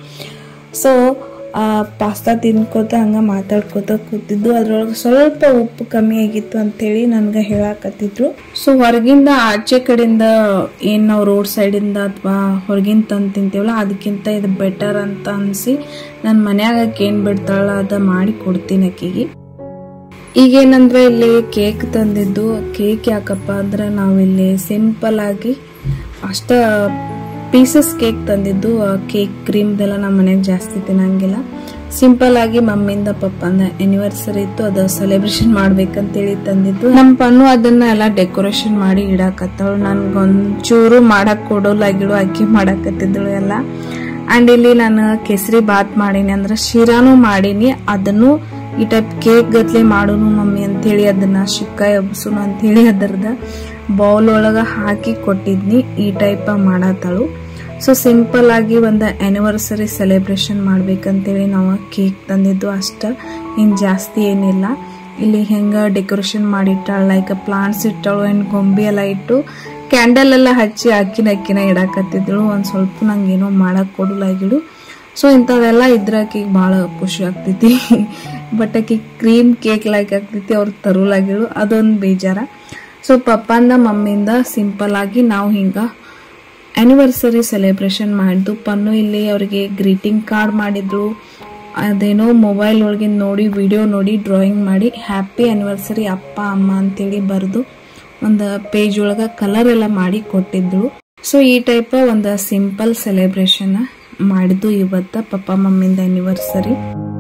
ಸೊ ಪಾಸ್ತಾ ತಿನ್ಕೋತ ಹಂಗ ಮಾತಾಡ್ಕೋತ ಕೂತಿದ್ದು ಅದ್ರೊಳಗೆ ಸ್ವಲ್ಪ ಉಪ್ಪು ಕಮ್ಮಿ ಆಗಿತ್ತು ಅಂತೇಳಿ ನನ್ಗೆ ಹೇಳಾಕತ್ತಿದ್ರು ಸೊ ಹೊರಗಿಂದ ಆಚೆ ಕಡೆಯಿಂದ ಏನ್ ನಾವು ರೋಡ್ ಸೈಡಿಂದ ಅಥವಾ ಹೊರಗಿಂದ ತಂದು ತಿಂತೀವಲ್ಲ ಅದಕ್ಕಿಂತ ಇದು ಬೆಟರ್ ಅಂತ ಅನ್ಸಿ ನನ್ನ ಮನ್ಯಾಗ ಏನ್ ಬಿಡ್ತಾಳ ಅದ ಮಾಡಿ ಕೊಡ್ತೀನಿ ಆಕಿಗೆ ಈಗೇನಂದ್ರೆ ಇಲ್ಲಿ ಕೇಕ್ ತಂದಿದ್ದು ಕೇಕ್ ಯಾಕಪ್ಪ ಅಂದ್ರೆ ನಾವಿಲ್ಲಿ ಸಿಂಪಲ್ ಆಗಿ ಅಷ್ಟ ಪೀಸಸ್ ಕೇಕ್ ತಂದಿದ್ದು ಕೇಕ್ ಕ್ರೀಮ್ದೆಲ್ಲ ನಮ್ಮ ಮನೆಗೆ ಜಾಸ್ತಿ ತಿನ್ನಂಗಿಲ್ಲ ಸಿಂಪಲ್ ಆಗಿ ಮಮ್ಮಿಂದ ಪಪ್ಪಂದ ಆನಿವರ್ಸರಿ ಇತ್ತು ಅದ ಸೆಲೆಬ್ರೇಷನ್ ಮಾಡ್ಬೇಕಂತೇಳಿ ತಂದಿದ್ದು ನಮ್ಮ ಪನ್ನು ಅದನ್ನ ಎಲ್ಲ ಡೆಕೋರೇಷನ್ ಮಾಡಿ ಇಡಾಕತ್ತವಳು ನನ್ಗೊಂಚೂರು ಮಾಡಕ್ ಕೊಡೋಲಾಗಿಡು ಅಕ್ಕಿ ಮಾಡಾಕತ್ತಿದ್ದಳು ಎಲ್ಲ ಅಂಡ್ ಇಲ್ಲಿ ನಾನು ಕೇಸರಿ ಬಾತ್ ಮಾಡೀನಿ ಅಂದ್ರೆ ಶಿರಾನು ಮಾಡೀನಿ ಅದನ್ನು ಈ ಟೈಪ್ ಕೇಕ್ ಗತ್ಲೆ ಮಾಡೋನು ಮಮ್ಮಿ ಅಂತೇಳಿ ಅದನ್ನ ಶಿಕ್ಕಾಯಿ ಎಬ್ಸುನು ಅಂತೇಳಿ ಅದರದ ಬೌಲ್ ಒಳಗ ಹಾಕಿ ಕೊಟ್ಟಿದ್ನಿ ಈ ಟೈಪ್ ಮಾಡತ್ತಾಳು ಸೊ ಸಿಂಪಲ್ ಆಗಿ ಒಂದು ಆನಿವರ್ಸರಿ ಸೆಲೆಬ್ರೇಷನ್ ಮಾಡ್ಬೇಕಂತೇಳಿ ನಾವು ಕೇಕ್ ತಂದಿದ್ದು ಅಷ್ಟ ಇನ್ ಜಾಸ್ತಿ ಏನಿಲ್ಲ ಇಲ್ಲಿ ಹೆಂಗ ಡೆಕೋರೇಷನ್ ಮಾಡಿಟ್ಟಾಳ ಲೈಕ್ ಪ್ಲಾಂಟ್ಸ್ ಇಟ್ಟಾಳು ಅಂಡ್ ಗೊಂಬೆ ಎಲ್ಲ ಇಟ್ಟು ಕ್ಯಾಂಡಲ್ ಎಲ್ಲ ಹಚ್ಚಿ ಅಕ್ಕಿನ ಅಕ್ಕಿನ ಇಡಾಕತ್ತಿದ್ಳು ಒಂದ್ ಸ್ವಲ್ಪ ನಂಗೇನೋ ಮಾಡಕ್ ಕೊಡಲಾಗಿಡು ಸೊ ಇಂಥವೆಲ್ಲ ಇದ್ರ ಆಕಿಗೆ ಭಾಳ ಖುಷಿ ಆಗ್ತೈತಿ ಬಟ್ ಆಕಿ ಕ್ರೀಮ್ ಕೇಕ್ ಲೈಕ್ ಆಗ್ತೈತಿ ಅವ್ರು ತರುಲಾಗಿಳು ಅದೊಂದು ಬೇಜಾರ ಸೊ ಪಪ್ಪಂದ ಮಮ್ಮಿಂದ ಸಿಂಪಲ್ ಆಗಿ ನಾವು ಹಿಂಗ ಆನಿವರ್ಸರಿ ಸೆಲೆಬ್ರೇಷನ್ ಮಾಡಿದ್ದು ಪನ್ನು ಇಲ್ಲಿ ಅವರಿಗೆ ಗ್ರೀಟಿಂಗ್ ಕಾರ್ಡ್ ಮಾಡಿದ್ರು ಅದೇನೋ ಮೊಬೈಲ್ ಒಳಗೆ ನೋಡಿ ವಿಡಿಯೋ ನೋಡಿ ಡ್ರಾಯಿಂಗ್ ಮಾಡಿ ಹ್ಯಾಪಿ ಆನಿವರ್ಸರಿ ಅಪ್ಪ ಅಮ್ಮ ಅಂತೇಳಿ ಬರೆದು ಒಂದು ಪೇಜ್ ಒಳಗೆ ಕಲರ್ ಎಲ್ಲ ಮಾಡಿ ಕೊಟ್ಟಿದ್ರು ಸೊ ಈ ಟೈಪ್ ಒಂದು ಸಿಂಪಲ್ ಸೆಲೆಬ್ರೇಷನ್ ಮಾಡಿದ್ದು ಇವತ್ತ ಪಪ್ಪ ಮಮ್ಮಿಂದ anniversary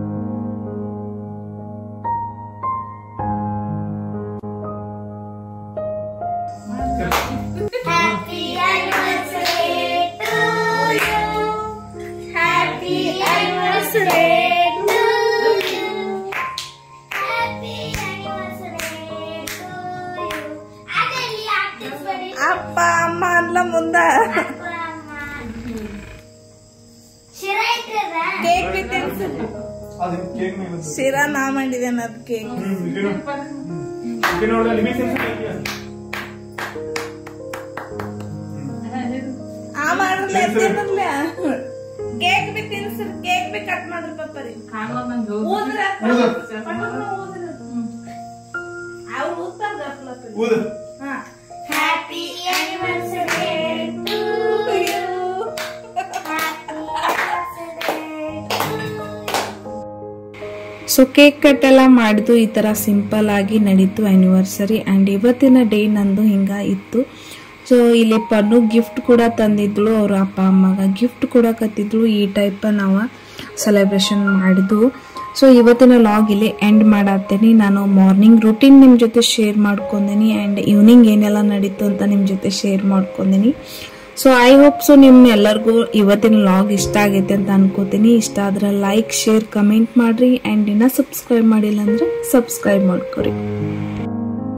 Happy anniversary to you. Happy anniversary to you. Happy anniversary to you. ಅದಲ್ಲಿ ಆಗ್ತಿಸ್ಬೇಡಿ ಅಪ್ಪ ಅಮ್ಮ ಅಲ್ಲ ಮುಂದ ಅಪ್ಪ ಅಮ್ಮ ಶಿರ ಇಟ್ಟಿರ ಕೇಕ್ ಶಿರಾ ನಾ ಮಾಡಿದ್ದೇನೆ ಅದ್ ಕೇಕ್ ಆ ಮಾಡ್ರಲ್ಲ ಎತ್ತಿರಲ್ಲ ಕೇಕ್ ಬಿ ತಿನ್ಸ್ರಿ ಕೇಕ್ ಬಿ ಕಟ್ ಮಾಡ್ರಿ ಪಪ್ಪರಿ ಊದ್ರ ಅವ್ರು ಊದ್ತಾರ ಗಪ್ಲಪ್ಪ ಹಾ happy anniversary to you happy anniversary so cake cut ಎಲ್ಲ ಮಾಡಿದ್ದು ಈ ತರ ಸಿಂಪಲ್ ಆಗಿ ನಡೀತು ಆನಿವರ್ಸರಿ ಅಂಡ್ ಇವತ್ತಿನ ಡೇ ನಂದು ಹಿಂಗ ಇತ್ತು ಸೊ ಇಲ್ಲಿ ಪನ್ನು ಗಿಫ್ಟ್ ಕೂಡ ತಂದಿದ್ಳು ಅವ್ರ ಅಪ್ಪ ಅಮ್ಮಗ ಗಿಫ್ಟ್ ಕೂಡ ಕತ್ತಿದ್ಳು ಈ ಟೈಪ್ ನಾವು ಸೆಲೆಬ್ರೇಷನ್ ಮಾಡಿದ್ವು ಸೊ ಇವತ್ತಿನ ಲಾಗ್ ಇಲ್ಲಿ ಎಂಡ್ ಮಾಡತ್ತೇನೆ ನಾನು ಮಾರ್ನಿಂಗ್ ರುಟೀನ್ ನಿಮ್ಮ ಜೊತೆ ಶೇರ್ ಮಾಡ್ಕೊಂಡೀನಿ ಆ್ಯಂಡ್ ಈವ್ನಿಂಗ್ ಏನೆಲ್ಲ ನಡೀತು ಅಂತ ನಿಮ್ಮ ಜೊತೆ ಶೇರ್ ಮಾಡ್ಕೊಂಡೀನಿ ಸೊ ಐ ಹೋಪ್ ಸೊ ನಿಮ್ ಎಲ್ಲರಿಗೂ ಇವತ್ತಿನ ಲಾಗ್ ಇಷ್ಟ ಆಗೈತೆ ಅಂತ ಅನ್ಕೋತೀನಿ ಇಷ್ಟ ಆದ್ರೆ ಲೈಕ್ ಶೇರ್ ಕಮೆಂಟ್ ಮಾಡ್ರಿ ಆ್ಯಂಡ್ ಇನ್ನ ಸಬ್ಸ್ಕ್ರೈಬ್ ಮಾಡಿಲ್ಲ ಅಂದ್ರೆ ಸಬ್ಸ್ಕ್ರೈಬ್ ಮಾಡ್ಕೊರಿ